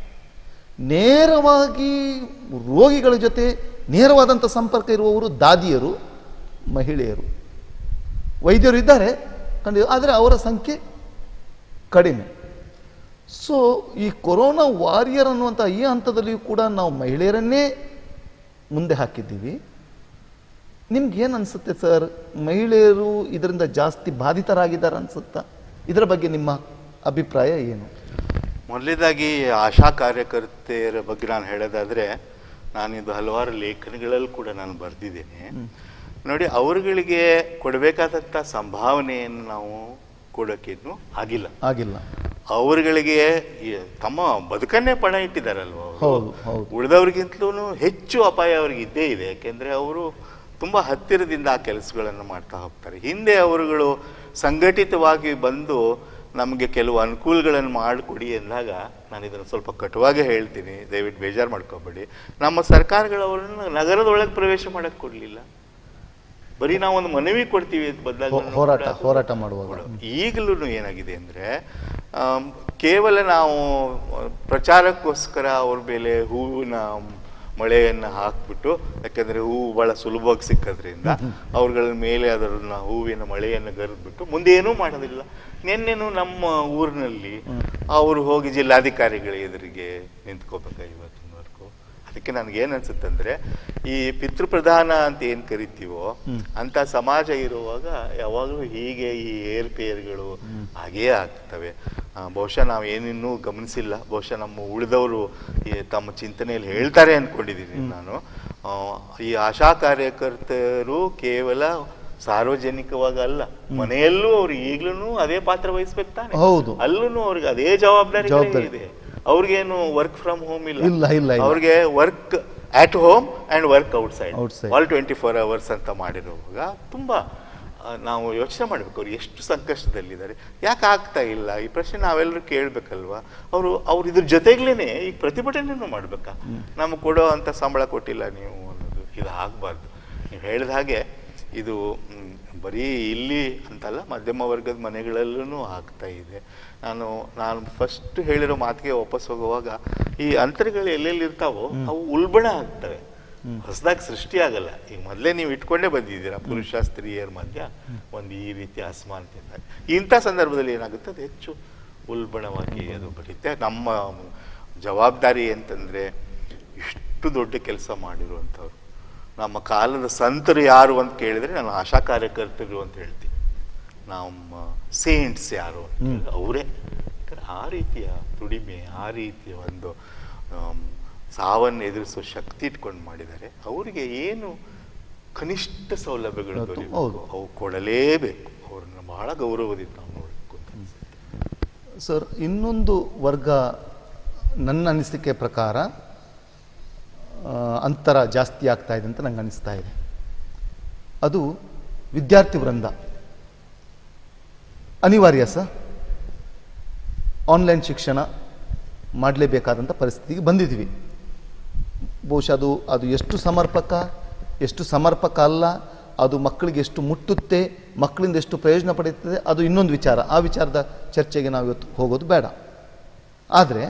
ನೇರವಾಗಿ ರೋಗಿಗಳ ಜೊತೆ ನೇರವಾದಂಥ ಸಂಪರ್ಕ ಇರುವವರು ದಾದಿಯರು ಮಹಿಳೆಯರು ವೈದ್ಯರು ಇದ್ದಾರೆ ಖಂಡಿತ ಆದರೆ ಅವರ ಸಂಖ್ಯೆ ಕಡಿಮೆ ಸೊ ಈ ಕೊರೋನಾ ವಾರಿಯರ್ ಅನ್ನುವಂಥ ಈ ಹಂತದಲ್ಲಿಯೂ ಕೂಡ ನಾವು ಮಹಿಳೆಯರನ್ನೇ ಮುಂದೆ ಹಾಕಿದ್ದೀವಿ ನಿಮ್ಗೆ ಏನು ಅನಿಸುತ್ತೆ ಸರ್ ಮಹಿಳೆಯರು ಇದರಿಂದ ಜಾಸ್ತಿ ಬಾಧಿತರಾಗಿದ್ದಾರೆ ಅನ್ಸುತ್ತಾ ಇದರ ಬಗ್ಗೆ ನಿಮ್ಮ ಅಭಿಪ್ರಾಯ ಏನು ಮೊದಲೇದಾಗಿ ಆಶಾ ಕಾರ್ಯಕರ್ತೆಯರ ಬಗ್ಗೆ ನಾನು ಹೇಳೋದಾದ್ರೆ ನಾನಿದು ಹಲವಾರು ಲೇಖನಗಳಲ್ಲಿ ಕೂಡ ನಾನು ಬರೆದಿದ್ದೇನೆ ನೋಡಿ ಅವರುಗಳಿಗೆ ಕೊಡಬೇಕಾದಂಥ ಸಂಭಾವನೆಯನ್ನು ನಾವು ಕೊಡೋಕ್ಕೇನು ಆಗಿಲ್ಲ ಆಗಿಲ್ಲ ಅವರುಗಳಿಗೆ ಈ ತಮ್ಮ ಬದುಕನ್ನೇ ಪಣ ಇಟ್ಟಿದ್ದಾರಲ್ವ ಅವ್ರು. ಹೌದು, ಹೌದು. ಉಳಿದವ್ರಿಗಿಂತಲೂ ಹೆಚ್ಚು ಅಪಾಯ ಅವ್ರಿಗೆ ಇದ್ದೇ ಇದೆ ಯಾಕೆಂದ್ರೆ ಅವರು ತುಂಬಾ ಹತ್ತಿರದಿಂದ ಆ ಕೆಲಸಗಳನ್ನು ಮಾಡ್ತಾ ಹೋಗ್ತಾರೆ ಹಿಂದೆ ಅವರುಗಳು ಸಂಘಟಿತವಾಗಿ ಬಂದು ನಮಗೆ ಕೆಲವು ಅನುಕೂಲಗಳನ್ನು ಮಾಡಿಕೊಡಿ ಎಂದಾಗ ನಾನು ಇದನ್ನು ಸ್ವಲ್ಪ ಕಟುವಾಗೇ ಹೇಳ್ತೀನಿ ದಯವಿಟ್ಟು ಬೇಜಾರು ಮಾಡ್ಕೋಬೇಡಿ ನಮ್ಮ ಸರ್ಕಾರಗಳು ಅವರನ್ನು ನಗರದೊಳಗೆ ಪ್ರವೇಶ ಮಾಡಕ್ಕೆ ಕೊಡಲಿಲ್ಲ ಬರೀ ನಾವು ಒಂದು ಮನವಿ ಕೊಡ್ತೀವಿ ಅಂತ ಬದಲಾಗಿ ಹೋ- ಹೋರಾಟ ಹೋರಾಟ ಮಾಡುವಾಗ ಈಗಲೂ ಏನಾಗಿದೆ ಅಂದರೆ ಕೇವಲ ನಾವು ಪ್ರಚಾರಕ್ಕೋಸ್ಕರ ಅವ್ರ ಮೇಲೆ ಹೂವಿನ ಮಳೆಯನ್ನು ಹಾಕ್ಬಿಟ್ಟು ಯಾಕಂದ್ರೆ ಹೂವು ಬಹಳ ಸುಲಭವಾಗಿ ಸಿಕ್ಕೋದ್ರಿಂದ ಅವ್ರಗಳ ಮೇಲೆ ಅದನ್ನ ಹೂವಿನ ಮಳೆಯನ್ನು ಗರಿದ್ಬಿಟ್ಟು ಮುಂದೆ ಏನೂ ಮಾಡೋದಿಲ್ಲ ನಿನ್ನೆನೂ ನಮ್ಮ ಊರಿನಲ್ಲಿ ಅವರು ಹೋಗಿ ಜಿಲ್ಲಾಧಿಕಾರಿಗಳ ಎದುರಿಗೆ ನಿಂತ್ಕೋಬೇಕ ಇವತ್ತಿನವರೆಗೂ ಅದಕ್ಕೆ ನನಗೆ ಏನು ಅನ್ಸುತ್ತಂದ್ರೆ ಈ ಪಿತೃಪ್ರಧಾನ ಅಂತ ಏನು ಕರಿತೀವೋ ಅಂತ ಸಮಾಜ ಇರುವಾಗ ಯಾವಾಗಲೂ ಹೀಗೆ ಈ ಏರ್ಪೇರ್ಗಳು ಹಾಗೇ ಆಗ್ತವೆ ಆ, ಬಹುಶಃ ನಾವು ಏನಿನ್ನೂ ಗಮನಿಸಿಲ್ಲ ಬಹುಶಃ ನಮ್ಮ ಉಳಿದವರು ಈ ತಮ್ಮ ಚಿಂತನೆಯಲ್ಲಿ ಹೇಳ್ತಾರೆ ಅನ್ಕೊಂಡಿದ್ದೀನಿ ನಾನು ಆ, ಈ ಆಶಾ ಕಾರ್ಯಕರ್ತರು ಕೇವಲ ಸಾರ್ವಜನಿಕವಾಗಿ ಅಲ್ಲ ಮನೆಯಲ್ಲೂ ಅವ್ರು ಈಗ್ಲೂ ಅದೇ ಪಾತ್ರ ವಹಿಸ್ಬೇಕು ತಾನೆ ಹೌದು. ಅಲ್ಲೂ ಅವ್ರಿಗೆ ಅದೇ ಜವಾಬ್ದಾರಿ ಜವಾಬ್ದಾರಿ. ಇದೆ ಅವ್ರಿಗೇನು ವರ್ಕ್ ಫ್ರಮ್ ಹೋಮ್ ಇಲ್ಲ ಇಲ್ಲ, ಇಲ್ಲ, ಇಲ್ಲ. ಅವ್ರಿಗೆ work at home and work outside Outside. All twenty four hours ಅಂತ ಮಾಡಿರುವಾಗ ತುಂಬಾ ಆ, ನಾವು ಯೋಚನೆ ಮಾಡ್ಬೇಕು ಅವ್ರು ಎಷ್ಟು ಸಂಕಷ್ಟದಲ್ಲಿದ್ದಾರೆ ಯಾಕೆ ಆಗ್ತಾ ಇಲ್ಲ ಈ ಪ್ರಶ್ನೆ ನಾವೆಲ್ಲರೂ ಕೇಳ್ಬೇಕಲ್ವಾ ಅವರು ಅವ್ರು ಇದ್ರ ಜೊತೆಗ್ಲೇನೆ ಈಗ ಪ್ರತಿಭಟನೆನೂ ಮಾಡ್ಬೇಕಾ ನಮ್ಗೆ ಕೊಡೋ ಅಂತ ಸಂಬಳ ಕೊಟ್ಟಿಲ್ಲ ನೀವು ಅನ್ನೋದು ಇದು ಆಗ್ಬಾರ್ದು ನೀವು ಹೇಳಿದ ಹಾಗೆ ಇದು ಮ್, ಬರೀ ಇಲ್ಲಿ ಅಂತಲ್ಲ ಮಧ್ಯಮ ವರ್ಗದ ಮನೆಗಳಲ್ಲೂ ಆಗ್ತಾ ಇದೆ ನಾನು ನಾನು ಫಸ್ಟ್ ಹೇಳಿರೋ ಮಾತಿಗೆ ವಾಪಸ್ ಹೋಗುವಾಗ ಈ ಅಂತರಗಳು ಎಲ್ಲೆಲ್ಲಿ ಇರ್ತಾವೋ ಅವು ಉಲ್ಬಣ ಆಗ್ತವೆ ಹೊಸದಾಗಿ ಸೃಷ್ಟಿ ಆಗಲ್ಲ ಈಗ ಮೊದಲೇ ನೀವು ಇಟ್ಕೊಂಡೇ ಬಂದಿದ್ದೀರಾ ಪುರುಷ ಸ್ತ್ರೀಯರ ಮಧ್ಯ ಒಂದು ಈ ರೀತಿ ಅಸಮಾನತೆಯಿಂದ ಇಂಥ ಸಂದರ್ಭದಲ್ಲಿ ಏನಾಗುತ್ತೆ ಅದು ಹೆಚ್ಚು ಉಲ್ಬಣವಾಗಿ ಅದು ಬರುತ್ತೆ ನಮ್ಮ ಜವಾಬ್ದಾರಿ ಅಂತಂದ್ರೆ ಇಷ್ಟು ದೊಡ್ಡ ಕೆಲಸ ಮಾಡಿರುವಂಥವ್ರು ನಮ್ಮ ಕಾಲದ ಸಂತರು ಯಾರು ಅಂತ ಕೇಳಿದ್ರೆ ನಾನು ಆಶಾ ಕಾರ್ಯಕರ್ತರು ಅಂತ ಹೇಳ್ತೀನಿ ನಮ್ಮ ಸೇಂಟ್ಸ್ ಯಾರು ಅಂತ ಹೇಳಿದ್ರೆ ಅವರೇ ಯಾಕಂದ್ರೆ ಆ ರೀತಿಯ ದುಡಿಮೆ ಆ ರೀತಿಯ ಒಂದು ಆಮ್, ಸಾವನ್ನು ಎದುರಿಸೋ ಶಕ್ತಿ ಇಟ್ಕೊಂಡು ಮಾಡಿದ್ದಾರೆ ಅವರಿಗೆ ಏನು ಕನಿಷ್ಠ ಸೌಲಭ್ಯಗಳು ಹೌದು, ದೊರೆಯಬೇಕು ಹೌದು. ಅವು ಕೊಡಲೇಬೇಕು ಅವ್ರನ್ನ ಬಹಳ ಗೌರವದಿಂದ ನಾವು ನೋಡಬೇಕು ಅಂತ ಅನ್ಸುತ್ತೆ. ಸರ್ ಇನ್ನೊಂದು ವರ್ಗ ನನ್ನ ಅನಿಸಿಕೆ ಪ್ರಕಾರ ಆ, ಅಂತರ ಜಾಸ್ತಿ ಆಗ್ತಾ ಇದೆ ಅಂತ ನಂಗೆ ಅನಿಸ್ತಾ ಇದೆ ಅದು ವಿದ್ಯಾರ್ಥಿ ವೃಂದ ಅನಿವಾರ್ಯ ಸರ್ ಆನ್ಲೈನ್ ಶಿಕ್ಷಣ ಮಾಡಲೇಬೇಕಾದಂಥ ಪರಿಸ್ಥಿತಿಗೆ ಬಂದಿದ್ದೀವಿ ಬಹುಶಃ ಅದು ಅದು ಎಷ್ಟು ಸಮರ್ಪಕ ಎಷ್ಟು ಸಮರ್ಪಕ ಅಲ್ಲ ಅದು ಮಕ್ಕಳಿಗೆ ಎಷ್ಟು ಮುಟ್ಟುತ್ತೆ ಮಕ್ಕಳಿಂದ ಎಷ್ಟು ಪ್ರಯೋಜನ ಪಡೆಯುತ್ತದೆ ಅದು ಇನ್ನೊಂದು ವಿಚಾರ ಆ ವಿಚಾರದ ಚರ್ಚೆಗೆ ನಾವು ಇವತ್ತು ಹೋಗೋದು ಬೇಡ ಆದರೆ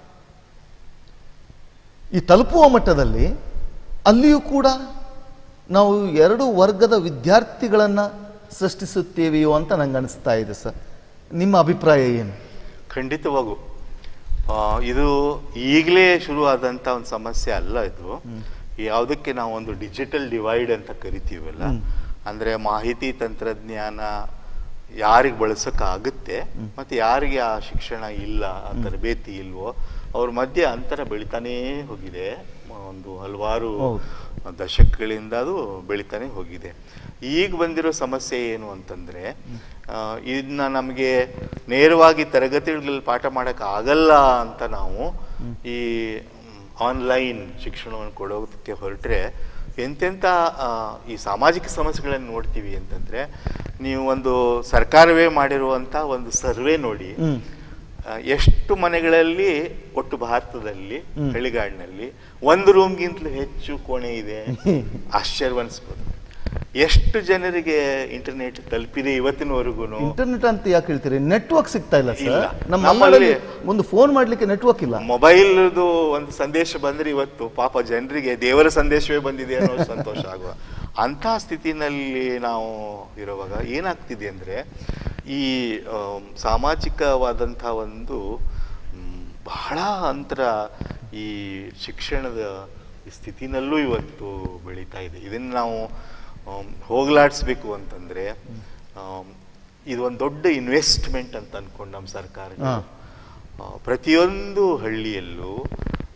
ಈ ತಲುಪುವ ಮಟ್ಟದಲ್ಲಿ ಅಲ್ಲಿಯೂ ಕೂಡ ನಾವು ಎರಡು ವರ್ಗದ ವಿದ್ಯಾರ್ಥಿಗಳನ್ನು ಸೃಷ್ಟಿಸುತ್ತೇವೆಯೋ ಅಂತ ನಂಗೆ ಅನಿಸ್ತಾ ಇದೆ ಸರ್ ನಿಮ್ಮ ಅಭಿಪ್ರಾಯ ಏನು ಖಂಡಿತವಾಗೂ ಆ, ಇದು ಈಗಲೇ ಶುರುವಾದಂಥ ಒಂದು ಸಮಸ್ಯೆ ಅಲ್ಲ ಇದು ಯಾವುದಕ್ಕೆ ನಾವು ಒಂದು ಡಿಜಿಟಲ್ ಡಿವೈಡ್ ಅಂತ ಕರಿತೀವಲ್ಲ ಅಂದ್ರೆ ಮಾಹಿತಿ ತಂತ್ರಜ್ಞಾನ ಯಾರಿಗೆ ಬಳಸೋಕ್ಕಾಗುತ್ತೆ ಮತ್ತೆ ಯಾರಿಗೆ ಆ ಶಿಕ್ಷಣ ಇಲ್ಲ ಆ ತರಬೇತಿ ಇಲ್ವೋ ಅವ್ರ ಮಧ್ಯೆ ಅಂತರ ಬೆಳಿತಾನೇ ಹೋಗಿದೆ ಮ- ಒಂದು ಹಲವಾರು ಹೌದು. ದಶಕಗಳಿಂದ ಅದು ಬೆಳಿತಾನೆ ಹೋಗಿದೆ ಈಗ ಬಂದಿರೋ ಸಮಸ್ಯೆ ಏನು ಅಂತಂದ್ರೆ ಆ, ಇದನ್ನ ನಮಗೆ ನೇರವಾಗಿ ತರಗತಿಗಳಲ್ಲಿ ಪಾಠ ಮಾಡಕ್ ಆಗಲ್ಲ ಅಂತ ನಾವು ಈ ಆನ್ಲೈನ್ ಶಿಕ್ಷಣವನ್ನು ಕೊಡೋದಕ್ಕೆ ಹೊರಟ್ರೆ ಎಂತೆಂಥ ಆ, ಈ ಸಾಮಾಜಿಕ ಸಮಸ್ಯೆಗಳನ್ನು ನೋಡ್ತೀವಿ ಅಂತಂದ್ರೆ ನೀವು ಒಂದು ಸರ್ಕಾರವೇ ಮಾಡಿರುವಂತ ಒಂದು ಸರ್ವೆ ನೋಡಿ ಹ್ಮ್. ಆ, ಎಷ್ಟು ಮನೆಗಳಲ್ಲಿ ಒಟ್ಟು ಭಾರತದಲ್ಲಿ ಹಳ್ಳಿಗಾಡಿನಲ್ಲಿ ಒಂದು ರೂಮ್ಗಿಂತಲೂ ಹೆಚ್ಚು ಕೋಣೆ ಇದೆ ಆಶ್ಚರ್ಯವನ್ಸ್ಬೋದು ಎಷ್ಟು ಜನರಿಗೆ ಇಂಟರ್ನೆಟ್ ತಲುಪಿದೆ ಇವತ್ತಿನವರೆಗೂ ಇಂಟರ್ನೆಟ್ ಅಂತ ಯಾಕೆ ಹೇಳ್ತೀರಿ ನೆಟ್ವರ್ಕ್ ಸಿಗ್ತಾ ಇಲ್ಲ ಇಲ್ಲ. ಸರ್ ನಮ್ಮ ನಮ್ಮಲ್ಲಿ- ಮನೆಯಲ್ಲಿ ಒಂದು ಫೋನ್ ಮಾಡ್ಲಿಕ್ಕೆ ನೆಟ್ವರ್ಕ್ ಇಲ್ಲ ಮೊಬೈಲ್ದು ಒಂದು ಸಂದೇಶ ಬಂದ್ರೆ ಇವತ್ತು ಪಾಪ ಜನರಿಗೆ ದೇವರ ಸಂದೇಶವೇ ಬಂದಿದೆ ಅನ್ನೋ ಸಂತೋಷ ಆಗುವ ಅಂಥ ಸ್ಥಿತಿನಲ್ಲಿ ನಾವು ಇರುವಾಗ ಏನಾಗ್ತಿದೆ ಅಂದ್ರೆ ಈ ಆಮ್, ಸಾಮಾಜಿಕವಾದಂಥ ಒಂದು ಮ್, ಬಹಳ ಅಂತರ ಈ ಶಿಕ್ಷಣದ ಈ ಸ್ಥಿತಿನಲ್ಲೂ ಇವತ್ತು ಬೆಳೀತಾ ಇದೆ ಇದನ್ನು ನಾವು ಆಮ್, ಹೋಗ್ಲಾಡಿಸ್ಬೇಕು ಅಂತಂದ್ರೆ ಆಮ್, ಇದು ಒಂದು ದೊಡ್ಡ ಇನ್ವೆಸ್ಟ್ಮೆಂಟ್ ಅಂತ ಅನ್ಕೊಂಡು ನಮ್ಮ ಸರ್ಕಾರ ಹಾ. ಆ, ಪ್ರತಿಯೊಂದು ಹಳ್ಳಿಯಲ್ಲೂ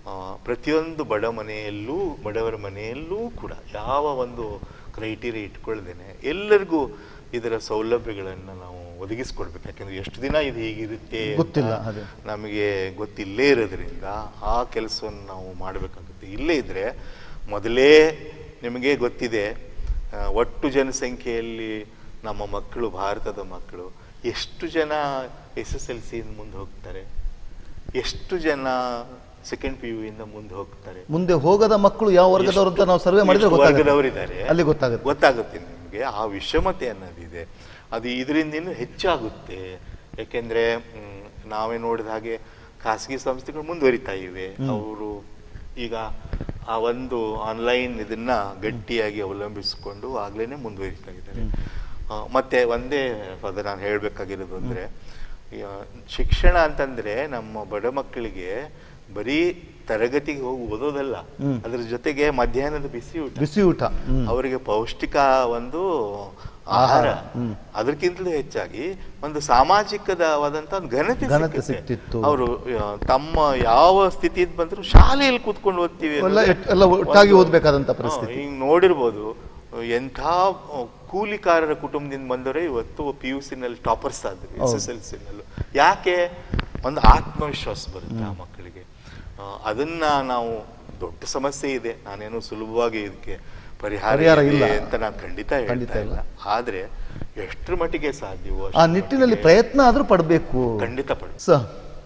ಆ, ಪ್ರತಿಯೊಂದು ಬಡ ಮನೆಯಲ್ಲೂ ಬಡವರ ಮನೆಯಲ್ಲೂ ಕೂಡ ಯಾವ ಒಂದು ಕ್ರೈಟೀರಿಯಾ ಇಟ್ಕೊಳ್ದೇನೆ ಎಲ್ಲರಿಗೂ ಇದರ ಸೌಲಭ್ಯಗಳನ್ನು ನಾವು ಒದಗಿಸ್ಕೊಡ್ಬೇಕು ಯಾಕಂದ್ರೆ ಎಷ್ಟು ದಿನ ಇದು ಹೀಗಿರುತ್ತೆ ಅಂತ ಗೊತ್ತಿಲ್ಲ, ಅದೇ. ನಮಗೆ ಗೊತ್ತಿಲ್ಲೇ ಇರೋದ್ರಿಂದ ಆ ಕೆಲಸವನ್ನು ನಾವು ಮಾಡಬೇಕಾಗುತ್ತೆ ಇಲ್ಲೇ ಇದ್ರೆ ಮೊದಲೇ ನಿಮಗೆ ಗೊತ್ತಿದೆ ಆ, ಒಟ್ಟು ಜನಸಂಖ್ಯೆಯಲ್ಲಿ ನಮ್ಮ ಮಕ್ಕಳು ಭಾರತದ ಮಕ್ಕಳು ಎಷ್ಟು ಜನ ಎಸ್ ಎಸ್ ಎಲ್ ಸಿ ಮುಂದೆ ಹೋಗ್ತಾರೆ ಎಷ್ಟು ಜನ ಸೆಕೆಂಡ್ ಪಿ ಯು ಇಂದ ಮುಂದೆ ಹೋಗ್ತಾರೆ ಮುಂದೆ ಹೋಗದ ಮಕ್ಕಳು ಯಾವ ವರ್ಗದವರು ಅಂತ ನಾವು ಸರ್ವೆ ಮಾಡಿದ್ರೆ ಎಷ್ಟು ಗೊತ್ತಾಗುತ್ತೆ ವರ್ಗದವರಿದ್ದಾರೆ ಅಲ್ಲಿ ಗೊತ್ತಾಗುತ್ತೆ ಗೊತ್ತಾಗುತ್ತೆ ನಿಮಗೆ ಆ ವಿಷಮತೆ ಅನ್ನೋದಿದೆ ಅದು ಇದರಿಂದ ಇನ್ನೂ ಹೆಚ್ಚಾಗುತ್ತೆ ಯಾಕೆಂದ್ರೆ ಮ್, ನಾವೇ ನೋಡಿದ ಹಾಗೆ ಖಾಸಗಿ ಸಂಸ್ಥೆಗಳು ಮುಂದುವರಿತಾ ಇವೆ ಅವರು ಈಗ ಆ ಒಂದು ಆನ್ಲೈನ್ ಇದನ್ನ ಗಟ್ಟಿಯಾಗಿ ಅವಲಂಬಿಸಿಕೊಂಡು ಆಗ್ಲೇನೆ ಮುಂದುವರಿತಾ ಇದ್ದಾರೆ ಆ, ಮತ್ತೆ ಒಂದೇ ಪದ ನಾನು ಹೇಳ್ಬೇಕಾಗಿರೋದು ಅಂದ್ರೆ ಈ, ಆ, ಶಿಕ್ಷಣ ಅಂತಂದ್ರೆ ನಮ್ಮ ಬಡ ಮಕ್ಕಳಿಗೆ ಬರೀ ತರಗತಿಗೆ ಹೋಗಿ ಓದೋದಲ್ಲ ಹ್ಮ್. ಅದ್ರ ಜೊತೆಗೆ ಮಧ್ಯಾಹ್ನದ ಬಿಸಿ ಊಟ ಬಿಸಿ ಊಟ ಹ್ಮ್. ಅವರಿಗೆ ಪೌಷ್ಟಿಕ ಒಂದು ಆಹಾರ, ಆಹಾರ ಹ್ಮ್. ಅದಕ್ಕಿಂತಲೂ ಹೆಚ್ಚಾಗಿ ಒಂದು ಸಾಮಾಜಿಕವಾದಂತ ಒಂದು ಘನತೆ ಘನತೆ ಸಿಕ್ಕತ್ತೆ. ಸಿಕ್ತಿತ್ತು. ಅವರು ಆ, ತಮ್ಮ ಯಾವ ಸ್ಥಿತಿಯಿಂದ ಬಂದ್ರು ಶಾಲೆಯಲ್ಲಿ ಕೂತ್ಕೊಂಡು ಓದ್ತೀವಿ ಎಲ್ಲ ಅನ್ನೋದೇ ಎಟ್- ಎಲ್ಲ ಒಟ್ಟಾಗಿ ಒಂದು- ಓದ್ಬೇಕಾದಂತ ಹಾ, ಪರಿಸ್ಥಿತಿ ಈಗ ನೋಡಿರ್ಬೋದು ಎಂಥ ಆ, ಕೂಲಿಕಾರರ ಕುಟುಂಬದಿಂದ ಬಂದವರೇ ಇವತ್ತು ಪಿ ಯು ಸಿನಲ್ಲಿ ಟಾಪರ್ಸ್ ಆದ್ರು ಎಸ್ ಎಸ್ ಎಲ್ ಸಿನಲ್ಲೂ ಯಾಕೆ ಒಂದು ಆತ್ಮವಿಶ್ವಾಸ ಬರುತ್ತೆ ಆ ಮಕ್ಕಳಿಗೆ ಆ, ಅದನ್ನ ನಾವು ದೊಡ್ಡ ಸಮಸ್ಯೆ ಇದೆ ನಾನೇನು ಸುಲಭವಾಗಿ ಇದಕ್ಕೆ ಪರಿಹಾರ ಪರಿಹಾರ ಇದೆ ಇಲ್ಲ. ಅಂತ ನಾನು ಖಂಡಿತ ಖಂಡಿತ ಹೇಳ್ತಾ ಇಲ್ಲ. ಇಲ್ಲ ಆದ್ರೆ ಎಷ್ಟರ ಮಟ್ಟಿಗೆ ಸಾಧ್ಯವೋ ಆ ಅಷ್ಟರ ನಿಟ್ಟಿನಲ್ಲಿ ಮಟ್ಟಿಗೆ ಪ್ರಯತ್ನ ಆದ್ರೂ ಪಡಬೇಕು ಖಂಡಿತ ಪಡ ಸ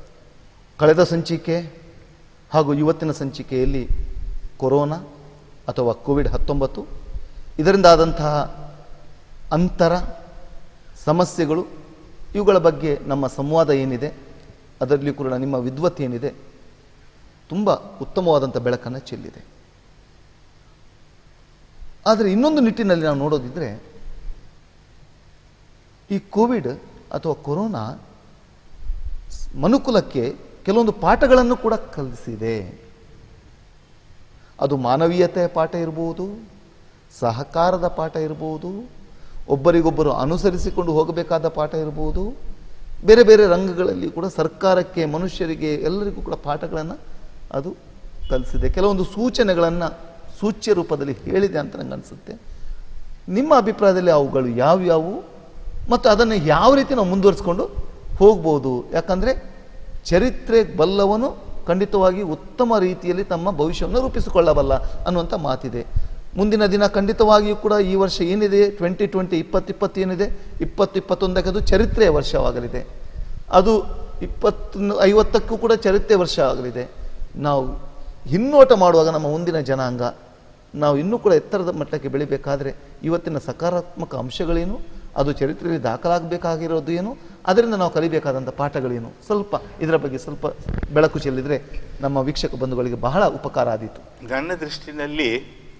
ಕಳೆದ ಸಂಚಿಕೆ ಹಾಗೂ ಇವತ್ತಿನ ಸಂಚಿಕೆಯಲ್ಲಿ ಕೊರೋನಾ ಅಥವಾ ಕೋವಿಡ್ ಹತ್ತೊಂಬತ್ತು ಇದರಿಂದ ಆದಂತಹ ಅಂತರ ಸಮಸ್ಯೆಗಳು ಇವುಗಳ ಬಗ್ಗೆ ನಮ್ಮ ಸಂವಾದ ಏನಿದೆ ಅದರಲ್ಲಿ ಕೂಡ ನಿಮ್ಮ ವಿದ್ವತ್ ಏನಿದೆ ತುಂಬ ಉತ್ತಮವಾದಂಥ ಬೆಳಕನ್ನು ಚೆಲ್ಲಿದೆ ಆದರೆ ಇನ್ನೊಂದು ನಿಟ್ಟಿನಲ್ಲಿ ನಾವು ನೋಡೋದಿದ್ರೆ ಈ ಕೋವಿಡ್ ಅಥವಾ ಕೊರೋನಾ ಸ್- ಮನುಕುಲಕ್ಕೆ ಕೆಲವೊಂದು ಪಾಠಗಳನ್ನು ಕೂಡ ಕಲಿಸಿದೆ ಅದು ಮಾನವೀಯತೆಯ ಪಾಠ ಇರಬಹುದು ಸಹಕಾರದ ಪಾಠ ಇರಬಹುದು ಒಬ್ಬರಿಗೊಬ್ಬರು ಅನುಸರಿಸಿಕೊಂಡು ಹೋಗಬೇಕಾದ ಪಾಠ ಇರಬಹುದು ಬೇರೆ ಬೇರೆ ರಂಗಗಳಲ್ಲಿ ಕೂಡ ಸರ್ಕಾರಕ್ಕೆ ಮನುಷ್ಯರಿಗೆ ಎಲ್ಲರಿಗೂ ಕೂಡ ಪಾಠಗಳನ್ನು ಅದು ಕಲಿಸಿದೆ ಕೆಲವೊಂದು ಸೂಚನೆಗಳನ್ನು ಸೂಚ್ಯ ರೂಪದಲ್ಲಿ ಹೇಳಿದೆ ಅಂತ ನಂಗೆ ಅನಿಸುತ್ತೆ ನಿಮ್ಮ ಅಭಿಪ್ರಾಯದಲ್ಲಿ ಅವುಗಳು ಯಾವ್ಯಾವು ಮತ್ತು ಅದನ್ನು ಯಾವ ರೀತಿ ನಾವು ಮುಂದುವರಿಸ್ಕೊಂಡು ಹೋಗ್ಬೋದು ಯಾಕಂದರೆ ಚರಿತ್ರೆ ಬಲ್ಲವನು ಖಂಡಿತವಾಗಿ ಉತ್ತಮ ರೀತಿಯಲ್ಲಿ ತಮ್ಮ ಭವಿಷ್ಯವನ್ನು ರೂಪಿಸಿಕೊಳ್ಳಬಲ್ಲ ಅನ್ನುವಂಥ ಮಾತಿದೆ ಮುಂದಿನ ದಿನ ಖಂಡಿತವಾಗಿಯೂ ಕೂಡ ಈ ವರ್ಷ ಏನಿದೆ ಟ್ವೆಂಟಿ ಟ್ವೆಂಟಿ ಇಪ್ಪತ್ತಿಪ್ಪತ್ತು ಏನಿದೆ ಇಪ್ಪತ್ತು ಇಪ್ಪತ್ತೊಂದಕ್ಕೆ ಅದು ಚರಿತ್ರೆಯ ವರ್ಷವಾಗಲಿದೆ ಅದು ಇಪ್ಪತ್ತು ಐವತ್ತಕ್ಕೂ ಕೂಡ ಚರಿತ್ರೆ ವರ್ಷ ಆಗಲಿದೆ ನಾವು ಹಿನ್ನೋಟ ಮಾಡುವಾಗ ನಮ್ಮ ಮುಂದಿನ ಜನಾಂಗ ನಾವು ಇನ್ನೂ ಕೂಡ ಎತ್ತರದ ಮಟ್ಟಕ್ಕೆ ಬೆಳಿಬೇಕಾದ್ರೆ ಇವತ್ತಿನ ಸಕಾರಾತ್ಮಕ ಅಂಶಗಳೇನು ಅದು ಚರಿತ್ರೆಯಲ್ಲಿ ದಾಖಲಾಗಬೇಕಾಗಿರೋದು ಏನು ಅದರಿಂದ ನಾವು ಕಲಿಬೇಕಾದಂಥ ಪಾಠಗಳೇನು ಸ್ವಲ್ಪ ಇದರ ಬಗ್ಗೆ ಸ್ವಲ್ಪ ಬೆಳಕು ಚೆಲ್ಲಿದರೆ ನಮ್ಮ ವೀಕ್ಷಕ ಬಂಧುಗಳಿಗೆ ಬಹಳ ಉಪಕಾರ ಆದೀತು ನನ್ನ ದೃಷ್ಟಿನಲ್ಲಿ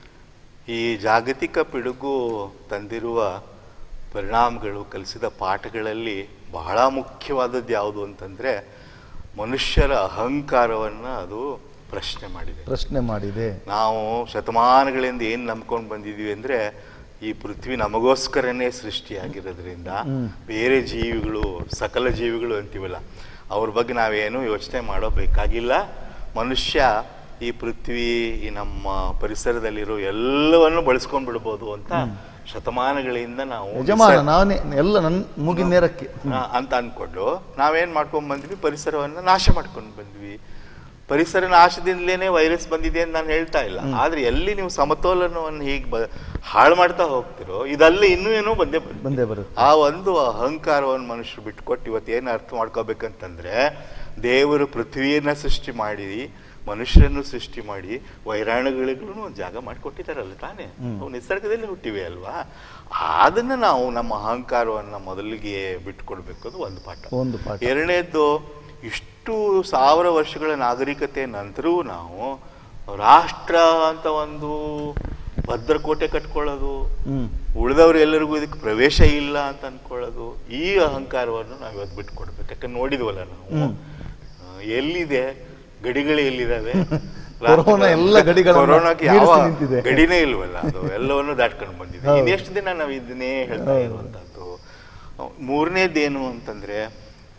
ಈ ಜಾಗತಿಕ ಪಿಡುಗು ತಂದಿರುವ ಪರಿಣಾಮಗಳು ಕಲಿಸಿದ ಪಾಠಗಳಲ್ಲಿ ಬಹಳ ಮುಖ್ಯವಾದದ್ದು ಯಾವುದು ಅಂತಂದ್ರೆ ಮನುಷ್ಯರ ಅಹಂಕಾರವನ್ನ ಅದು ಪ್ರಶ್ನೆ ಮಾಡಿದೆ ಪ್ರಶ್ನೆ ಮಾಡಿದೆ ನಾವು ಶತಮಾನಗಳಿಂದ ಏನು ನಂಬ್ಕೊಂಡು ಬಂದಿದೀವಿ ಅಂದ್ರೆ ಈ ಪೃಥ್ವಿ ನಮಗೋಸ್ಕರನೇ ಸೃಷ್ಟಿಯಾಗಿರೋದ್ರಿಂದ ಬೇರೆ ಜೀವಿಗಳು ಸಕಲ ಜೀವಿಗಳು ಅಂತೀವಲ್ಲ ಅವ್ರ ಬಗ್ಗೆ ನಾವೇನು ಯೋಚನೆ ಮಾಡೋ ಬೇಕಾಗಿಲ್ಲ ಮನುಷ್ಯ ಈ ಪೃಥ್ವಿ ಈ ನಮ್ಮ ಪರಿಸರದಲ್ಲಿರೋ ಎಲ್ಲವನ್ನು ಬಳಸ್ಕೊಂಡ್ ಬಿಡ್ಬೋದು ಅಂತ ಶತಮಾನಗಳಿಂದ ನಾವು ಯಜಮಾನ ನಿಸರ್ಗ- ನಾನೇ ಎಲ್ಲ ನನ್ನ ಮೂಗಿನ ನೇರಕ್ಕೆ ಆ, ಅಂತ ಅನ್ಕೊಂಡು ನಾವೇನ್ ಮಾಡ್ಕೊಂಡ್ ಬಂದ್ವಿ ಪರಿಸರವನ್ನ ನಾಶ ಮಾಡ್ಕೊಂಡು ಬಂದ್ವಿ ಪರಿಸರ ನಾಶದಿಂದಲೇನೆ ವೈರಸ್ ಬಂದಿದೆ ಅಂತ ನಾನು ಹೇಳ್ತಾ ಇಲ್ಲ ಆದ್ರೆ ಎಲ್ಲಿ ನೀವು ಸಮತೋಲನವನ್ನು ಹೀಗೆ ಬ ಹಾಳು ಮಾಡ್ತಾ ಹೋಗ್ತಿರೋ ಇದಲ್ಲ ಇನ್ನೂ ಏನೋ ಬಂದೇ ಬಂದಿದೆ. ಬಂದೇ ಬರುತ್ತೆ ಆ ಒಂದು ಅಹಂಕಾರವನ್ನು ಮನುಷ್ಯರು ಬಿಟ್ಕೊಟ್ಟು ಇವತ್ತು ಏನು ಅರ್ಥ ಮಾಡ್ಕೋಬೇಕಂತಂದ್ರೆ ದೇವರು ಪೃಥ್ವಿಯನ್ನ ಸೃಷ್ಟಿ ಮಾಡಿ ಮನುಷ್ಯರನ್ನು ಸೃಷ್ಟಿ ಮಾಡಿ ವೈರಾಣುಗಳಿಗೂ ಒಂದು ಜಾಗ ಮಾಡಿಕೊಟ್ಟಿದ್ದಾರಲ್ಲ ತಾನೇ ಅವು ನಿಸರ್ಗದಲ್ಲಿ ಹುಟ್ಟಿವೆ ಅಲ್ವಾ ಅದನ್ನ ನಾವು ನಮ್ಮ ಅಹಂಕಾರವನ್ನ ಮೊದಲಿಗೆ ಬಿಟ್ಕೊಡ್ಬೇಕು ಅದು ಒಂದು ಪಾಠ ಒಂದು ಪಾಠ ಎರಡನೇದ್ದು ಇಷ್ಟು ಸಾವಿರ ವರ್ಷಗಳ ನಾಗರಿಕತೆ ನಂತರವೂ ನಾವು ರಾಷ್ಟ್ರ ಅಂತ ಒಂದು ಭದ್ರಕೋಟೆ ಕಟ್ಕೊಳ್ಳೋದು ಹ್ಮ್ ಉಳಿದವ್ರು ಎಲ್ಲರಿಗೂ ಇದಕ್ಕೆ ಪ್ರವೇಶ ಇಲ್ಲ ಅಂತ ಅನ್ಕೊಳ್ಳೋದು ಈ ಅಹಂಕಾರವನ್ನು ನಾವು ಇವತ್ತು ಬಿಟ್ಕೊಡ್ಬೇಕು ಯಾಕಂದ್ರೆ ನೋಡಿದ್ವಲ್ಲ ನಾವು ಹ್ಮ್. ಆ, ಎಲ್ಲಿದೆ ಗಡಿಗಳು ಎಲ್ಲಿದಾವೆ ಕೊರೋನಾ ಎಲ್ಲ ಗಡಿಗಳನ್ನ ಕೊರೋನಾಕ್ಕೆ ಯಾವ ಮೀರಿಸಿ ನಿಂತಿದೆ. ಗಡಿನೇ ಇಲ್ವಲ್ಲ ಅದು ಎಲ್ಲವನ್ನು ದಾಟ್ಕೊಂಡು ಬಂದಿದೆ ಹೌದು. ಇನ್ನೆಷ್ಟು ದಿನ ನಾವು ಇದನ್ನೇ ಹೇಳ್ತಾ ಹೌದು. ಇರುವಂತದ್ದು ಮೂರನೇದೇನು ಅಂತಂದ್ರೆ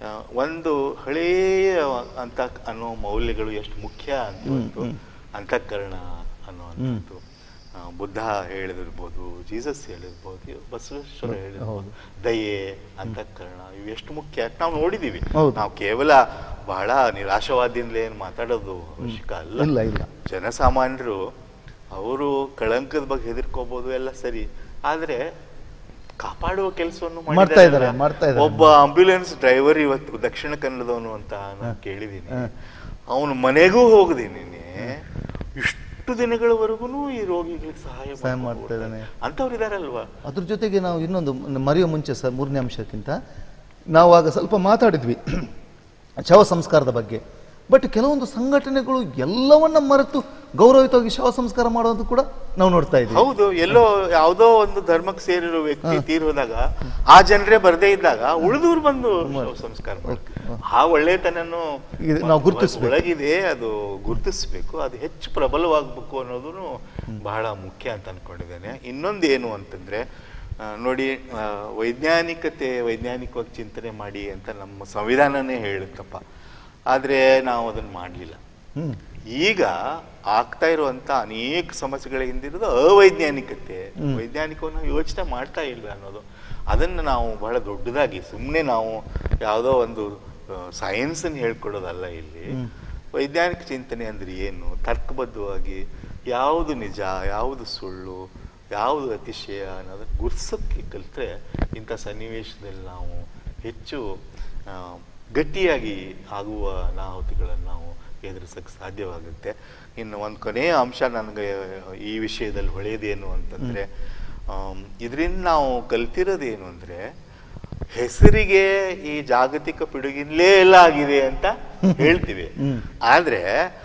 ಆ, ಒಂದು ಹಳೆಯ ಅಂತ ಅನ್ನೋ ಮೌಲ್ಯಗಳು ಎಷ್ಟು ಮುಖ್ಯ ಅಂತ ಒಂದು ಅಂತಃಕರಣ ಅನ್ನುವಂಥದ್ದು ಆ, ಬುದ್ಧ ಹೇಳಿದಿರ್ಬೋದು ಜೀಸಸ್ ಹೇಳಿರ್ಬೋದು ಬಸವೇಶ್ವರ ಹೇಳಿರ್ಬೋದು ದಯೆ ಅಂತಃಕರಣ ಇವು ಎಷ್ಟು ಮುಖ್ಯ ಅಂತ ನಾವು ನೋಡಿದೀವಿ ಹೌದು. ನಾವು ಕೇವಲ ಬಹಳ ನಿರಾಶವಾದಿಂದಲೇ ಏನು ಮಾತಾಡೋದು ಅವಶ್ಯಕ ಅಲ್ಲ ಇಲ್ಲ ಇಲ್ಲ ಜನಸಾಮಾನ್ಯರು ಅವರು ಕಳಂಕದ ಬಗ್ಗೆ ಹೆದರ್ಕೋಬಹುದು ಎಲ್ಲ ಸರಿ ಆದ್ರೆ ಕಾಪಾಡುವ ಕೆಲಸವನ್ನು ಮಾಡ್ತಾ ಮಾಡಿದ್ದಾರೆ ಇದ್ದಾರೆ, ಅಲ್ಲ? ಮಾಡ್ತಾ ಇದ್ದಾರೆ. ಒಬ್ಬ ಆಂಬ್ಯುಲೆನ್ಸ್ ಡ್ರೈವರ್ ಇವತ್ತು ದಕ್ಷಿಣ ಕನ್ನಡದವನು ಅಂತ ನಾನು ಕೇಳಿದ್ದೀನಿ ಅವನು ಮನೆಗೂ ಹೋಗದೇನೆ ಇಷ್ಟು ದಿನಗಳವರೆಗೂ ಈ ರೋಗಿಗಳಿಗೆ ಸಹಾಯ ಸಹಾಯ ಮಾಡ್ಕೊಂಡು ಮಾಡ್ತಾ ಇದ್ದಾನೆ. ಹೋಗ್ತಾನೆ. ಅಂಥವ್ರು ಇದಾರಲ್ವಾ ಅದ್ರ ಜೊತೆಗೆ ನಾವು ಇನ್ನೊಂದು ಮ- ಮರೆಯೋ ಮುಂಚೆ ಸರ್ ಮೂರನೇ ಅಂಶಕ್ಕಿಂತ ನಾವು ಆಗ ಸ್ವಲ್ಪ ಮಾತಾಡಿದ್ವಿ ಶವ ಸಂಸ್ಕಾರದ ಬಗ್ಗೆ ಬಟ್ ಕೆಲವೊಂದು ಸಂಘಟನೆಗಳು ಎಲ್ಲವನ್ನ ಮರೆತು ಗೌರವಯುತವಾಗಿ ಶವ ಸಂಸ್ಕಾರ ಮಾಡೋದು ಕೂಡ ನಾವು ನೋಡ್ತಾ ಇದ್ದೀವಿ ಹೌದು ಎಲ್ಲೋ ಯಾವುದೋ ಒಂದು ಧರ್ಮಕ್ಕೆ ಸೇರಿರೋ ವ್ಯಕ್ತಿ ತೀರೋದಾಗ ಆ ಜನರೇ ಬರದೇ ಇದ್ದಾಗ ಉಳಿದವ್ರು ಬಂದು ಶವ ಸಂಸ್ಕಾರ ಮಾಡ್ತಾರೆ ಆ ಒಳ್ಳೆತನನ್ನು ಇದು ನಾವು ಗುರುತಿಸ್ಬೇಕು. ಒಳಗಿದೆ ಅದು ಗುರುತಿಸ್ಬೇಕು ಅದು ಹೆಚ್ಚು ಪ್ರಬಲವಾಗಬೇಕು ಅನ್ನೋದು ಬಹಳ ಮುಖ್ಯ ಅಂತ ಅನ್ಕೊಂಡಿದ್ದೇನೆ ಇನ್ನೊಂದು ಏನು ಅಂತಂದ್ರೆ ಆ, ನೋಡಿ ಆ, ವೈಜ್ಞಾನಿಕತೆ ವೈಜ್ಞಾನಿಕವಾಗಿ ಚಿಂತನೆ ಮಾಡಿ ಅಂತ ನಮ್ಮ ಸಂವಿಧಾನನೇ ಹೇಳುತ್ತಪ್ಪ ಆದ್ರೆ ನಾವು ಅದನ್ನ ಮಾಡಲಿಲ್ಲ ಹ್ಮ್ ಈಗ ಆಗ್ತಾ ಇರುವಂತ ಅನೇಕ ಸಮಸ್ಯೆಗಳ ಹಿಂದಿರೋದು ಅವೈಜ್ಞಾನಿಕತೆ ವೈಜ್ಞಾನಿಕವನ್ನು ಯೋಚನೆ ಮಾಡ್ತಾ ಇಲ್ಲ ಅನ್ನೋದು ಅದನ್ನ ನಾವು ಬಹಳ ದೊಡ್ಡದಾಗಿ ಸುಮ್ಮನೆ ನಾವು ಯಾವುದೋ ಒಂದು ಸೈನ್ಸ್ ಹೇಳ್ಕೊಡೋದಲ್ಲ ಇಲ್ಲಿ ವೈಜ್ಞಾನಿಕ ಚಿಂತನೆ ಅಂದ್ರೆ ಏನು ತರ್ಕಬದ್ಧವಾಗಿ ಯಾವುದು ನಿಜ ಯಾವುದು ಸುಳ್ಳು ಯಾವುದು ಅತಿಶಯ ಅನ್ನೋದನ್ನ ಗುರ್ಸೋಕ್ಕೆ ಕಲಿತ್ರೆ ಇಂಥ ಸನ್ನಿವೇಶದಲ್ಲಿ ನಾವು ಹೆಚ್ಚು ಆ, ಗಟ್ಟಿಯಾಗಿ ಆಗುವ ಅನಾಹುತಿಗಳನ್ನು ನಾವು ಎದುರಿಸಕ್ಕೆ ಸಾಧ್ಯವಾಗುತ್ತೆ ಇನ್ನು ಒಂದು ಕೊನೆಯ ಅಂಶ ನನಗೆ ಈ ವಿಷಯದಲ್ಲಿ ಹೊಳೆಯೋದೇನು ಅಂತಂದ್ರೆ ಇದರಿಂದ ನಾವು ಕಲ್ತಿರೋದೇನು ಅಂದ್ರೆ ಹೆಸರಿಗೆ ಈ ಜಾಗತಿಕ ಪಿಡುಗಿನ್ಲೇ ಎಲ್ಲ ಆಗಿದೆ ಅಂತ ಹೇಳ್ತೀವಿ ಆದ್ರೆ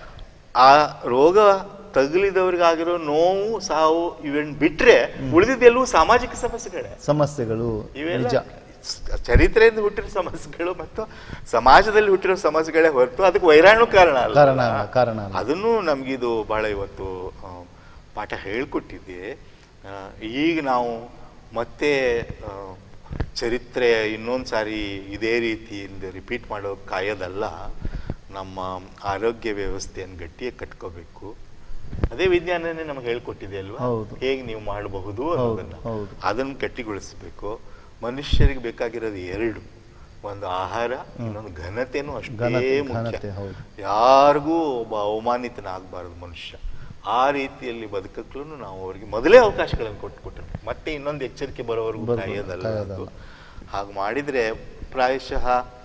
ಆ ರೋಗ ತಗುಲಿದವ್ರಿಗಾಗಿರೋ ನೋವು ಸಾವು ಇವೆನ್ ಬಿಟ್ರೆ ಉಳಿದಿದ್ದೆಲ್ಲವೂ ಸಾಮಾಜಿಕ ಸಮಸ್ಯೆಗಳೇ ಸಮಸ್ಯೆಗಳು ಇವೆಲ್ಲ ನಿಜ ಸ- ಚರಿತ್ರೆಯಿಂದ ಹುಟ್ಟಿರೋ ಸಮಸ್ಯೆಗಳು ಮತ್ತು ಸಮಾಜದಲ್ಲಿ ಹುಟ್ಟಿರೋ ಸಮಸ್ಯೆಗಳೇ ಹೊರತು ಅದಕ್ಕೆ ವೈರಾಣು ಕಾರಣ ಅಲ್ಲ ಕಾರಣ ಅಲ್ಲ, ಕಾರಣ ಅಲ್ಲ. ಅದನ್ನು ನಮಗಿದು ಬಹಳ ಇವತ್ತು ಆ, ಪಾಠ ಹೇಳ್ಕೊಟ್ಟಿದೆ ಆ, ಈಗ ನಾವು ಮತ್ತೆ ಆ, ಚರಿತ್ರೆ ಇನ್ನೊಂದು ಸಾರಿ ಇದೇ ರೀತಿಯಿಂದ ರಿಪೀಟ್ ಮಾಡೋ ಕಾಯೋದಲ್ಲ ನಮ್ಮ ಆರೋಗ್ಯ ವ್ಯವಸ್ಥೆಯನ್ನು ಗಟ್ಟಿಯಾಗಿ ಕಟ್ಕೋಬೇಕು ಅದೇ ವಿಜ್ಞಾನನೇ ನಮ್ಗೆ ಹೇಳ್ಕೊಟ್ಟಿದೆ ಅಲ್ವಾ ಹೌದು. ಹೇಗೆ ನೀವು ಮಾಡಬಹುದು ಅನ್ನೋದನ್ನ ಹೌದು. ಅದನ್ನು ಗಟ್ಟಿಗೊಳಿಸಬೇಕು ಮನುಷ್ಯರಿಗೆ ಬೇಕಾಗಿರೋದು ಎರಡು ಒಂದು ಆಹಾರ ಇನ್ನೊಂದು ಘನತೆನೂ ಅಷ್ಟೇ ಘನತೆ, ಮುಖ್ಯ ಘನತೆ, ಹೌದು. ಯಾರಿಗೂ ಒಬ್ಬ ಅವಮಾನಿತನಾಗಬಾರದು ಮನುಷ್ಯ ಆ ರೀತಿಯಲ್ಲಿ ಬದುಕಕ್ಕೂ ನಾವು ಅವರಿಗೆ ಮೊದಲೇ ಅವಕಾಶಗಳನ್ನು ಕೊಟ್ಟು ಕೊಟ್ಟರು ಮತ್ತೆ ಇನ್ನೊಂದು ಎಚ್ಚರಿಕೆ ಬರೋವರೆಗೂ ಬರ್ಬೋದು, ಕಾಯೋದಲ್ಲ ಕಾಯೋದಲ್ಲ. ಅದು. ಹಾಗೆ ಮಾಡಿದ್ರೆ ಪ್ರಾಯಶಃ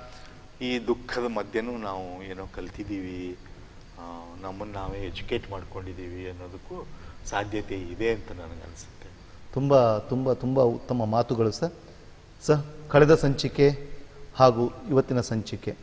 ಈ ದುಃಖದ ಮಧ್ಯನೂ ನಾವು ಏನೋ ಕಲ್ತಿದ್ದೀವಿ ಆ, ನಮ್ಮನ್ನು ನಾವೇ ಎಜುಕೇಟ್ ಮಾಡ್ಕೊಂಡಿದ್ದೀವಿ ಅನ್ನೋದಕ್ಕೂ ಸಾಧ್ಯತೆ ಇದೆ ಅಂತ ನನಗನ್ಸುತ್ತೆ ತುಂಬ ತುಂಬ ತುಂಬ ಉತ್ತಮ ಮಾತುಗಳು ಸರ್ ಸರ್ ಕಳೆದ ಸಂಚಿಕೆ ಹಾಗೂ ಇವತ್ತಿನ ಸಂಚಿಕೆ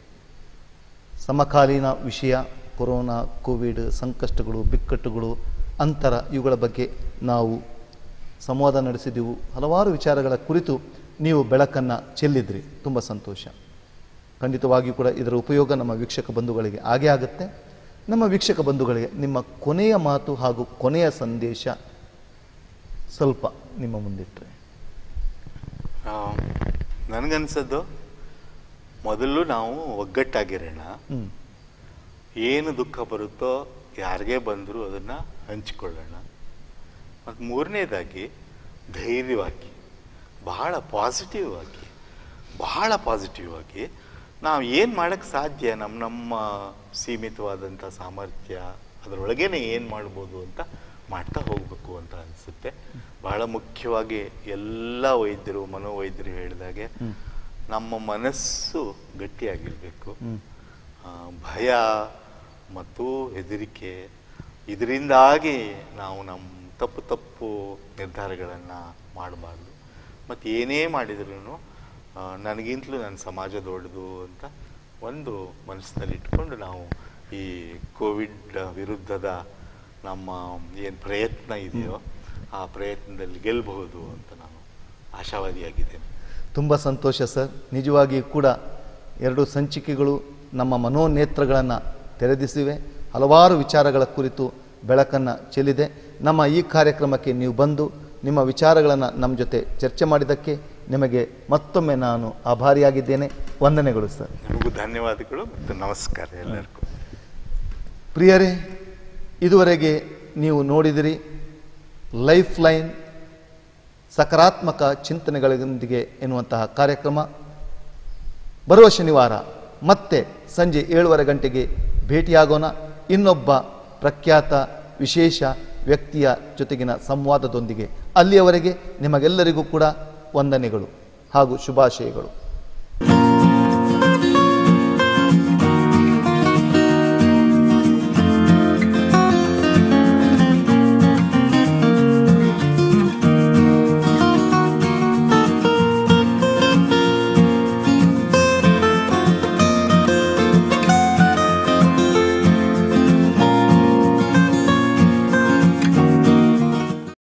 ಸಮಕಾಲೀನ ವಿಷಯ ಕೊರೋನಾ ಕೋವಿಡ್ ಸಂಕಷ್ಟಗಳು ಬಿಕ್ಕಟ್ಟುಗಳು ಅಂತರ ಇವುಗಳ ಬಗ್ಗೆ ನಾವು ಸಂವಾದ ನಡೆಸಿದೆವು ಹಲವಾರು ವಿಚಾರಗಳ ಕುರಿತು ನೀವು ಬೆಳಕನ್ನು ಚೆಲ್ಲಿದ್ರಿ ತುಂಬ ಸಂತೋಷ ಖಂಡಿತವಾಗಿಯೂ ಕೂಡ ಇದರ ಉಪಯೋಗ ನಮ್ಮ ವೀಕ್ಷಕ ಬಂಧುಗಳಿಗೆ ಆಗೇ ಆಗುತ್ತೆ ನಮ್ಮ ವೀಕ್ಷಕ ಬಂಧುಗಳಿಗೆ ನಿಮ್ಮ ಕೊನೆಯ ಮಾತು ಹಾಗೂ ಕೊನೆಯ ಸಂದೇಶ ಸ್ವಲ್ಪ ನಿಮ್ಮ ಮುಂದಿಟ್ಟರೆ ಆ, ನನಗನ್ಸದ್ದು ಮೊದಲು ನಾವು ಒಗ್ಗಟ್ಟಾಗಿರೋಣ ಹ್ಮ್ ಏನು ದುಃಖ ಬರುತ್ತೋ ಯಾರಿಗೇ ಬಂದರೂ ಅದನ್ನು ಹಂಚಿಕೊಳ್ಳೋಣ ಮತ್ತು ಮೂರನೇದಾಗಿ ಧೈರ್ಯವಾಗಿ ಬಹಳ ಪಾಸಿಟಿವ್ ಆಗಿ ಬಹಳ ಪಾಸಿಟಿವ್ ಆಗಿ ನಾವು ಏನು ಮಾಡೋಕ್ಕೆ ಸಾಧ್ಯ ನಮ್ಮ ನಮ್ಮ ಸೀಮಿತವಾದಂಥ ಸಾಮರ್ಥ್ಯ ಅದರೊಳಗೇನೆ ಏನು ಮಾಡ್ಬೋದು ಅಂತ ಮಾಡ್ತಾ ಹೋಗಬೇಕು ಅಂತ ಅನಿಸುತ್ತೆ ಬಹಳ ಮುಖ್ಯವಾಗಿ ಎಲ್ಲ ವೈದ್ಯರು ಮನೋವೈದ್ಯರು ಹೇಳಿದಾಗೆ ನಮ್ಮ ಮನಸ್ಸು ಗಟ್ಟಿಯಾಗಿರಬೇಕು ಹ್ಮ್. ಆ, ಭಯ ಮತ್ತು ಹೆದರಿಕೆ ಇದರಿಂದಾಗಿ ನಾವು ನಮ್ಮ ತಪ್ಪು ತಪ್ಪು ನಿರ್ಧಾರಗಳನ್ನು ಮಾಡಬಾರ್ದು ಮತ್ತು ಏನೇ ಮಾಡಿದ್ರೂ ನನಗಿಂತಲೂ ನನ್ನ ಸಮಾಜ ದೊಡ್ಡದು ಅಂತ ಒಂದು ಮನಸ್ಸಿನಲ್ಲಿ ಇಟ್ಕೊಂಡು ನಾವು ಈ ಕೋವಿಡ್ ವಿರುದ್ಧದ ನಮ್ಮ ಏನು ಪ್ರಯತ್ನ ಇದೆಯೋ ಆ ಪ್ರಯತ್ನದಲ್ಲಿ ಗೆಲ್ಲಬಹುದು ಅಂತ ನಾನು ಆಶಾವಾದಿಯಾಗಿದ್ದೇನೆ ತುಂಬ ಸಂತೋಷ ಸರ್ ನಿಜವಾಗಿ ಕೂಡ ಎರಡು ಸಂಚಿಕೆಗಳು ನಮ್ಮ ಮನೋನೇತ್ರಗಳನ್ನು ತೆರೆದಿಸಿವೆ ಹಲವಾರು ವಿಚಾರಗಳ ಕುರಿತು ಬೆಳಕನ್ನು ಚೆಲ್ಲಿದೆ ನಮ್ಮ ಈ ಕಾರ್ಯಕ್ರಮಕ್ಕೆ ನೀವು ಬಂದು ನಿಮ್ಮ ವಿಚಾರಗಳನ್ನು ನಮ್ಮ ಜೊತೆ ಚರ್ಚೆ ಮಾಡಿದ್ದಕ್ಕೆ ನಿಮಗೆ ಮತ್ತೊಮ್ಮೆ ನಾನು ಆಭಾರಿಯಾಗಿದ್ದೇನೆ ವಂದನೆಗಳು ಸರ್ ನಿಮಗೂ ಧನ್ಯವಾದಗಳು ಮತ್ತು ನಮಸ್ಕಾರ ಎಲ್ಲರಿಗೂ ಪ್ರಿಯರೇ ಇದುವರೆಗೆ ನೀವು ನೋಡಿದಿರಿ ಲೈಫ್ ಲೈನ್ ಸಕಾರಾತ್ಮಕ ಚಿಂತನೆಗಳೊಂದಿಗೆ ಎನ್ನುವಂತಹ ಕಾರ್ಯಕ್ರಮ ಬರುವ ಶನಿವಾರ ಮತ್ತೆ ಸಂಜೆ ಏಳುವರೆ ಗಂಟೆಗೆ ಭೇಟಿಯಾಗೋಣ ಇನ್ನೊಬ್ಬ ಪ್ರಖ್ಯಾತ ವಿಶೇಷ ವ್ಯಕ್ತಿಯ ಜೊತೆಗಿನ ಸಂವಾದದೊಂದಿಗೆ ಅಲ್ಲಿಯವರೆಗೆ ನಿಮಗೆಲ್ಲರಿಗೂ ಕೂಡ ವಂದನೆಗಳು ಹಾಗೂ ಶುಭಾಶಯಗಳು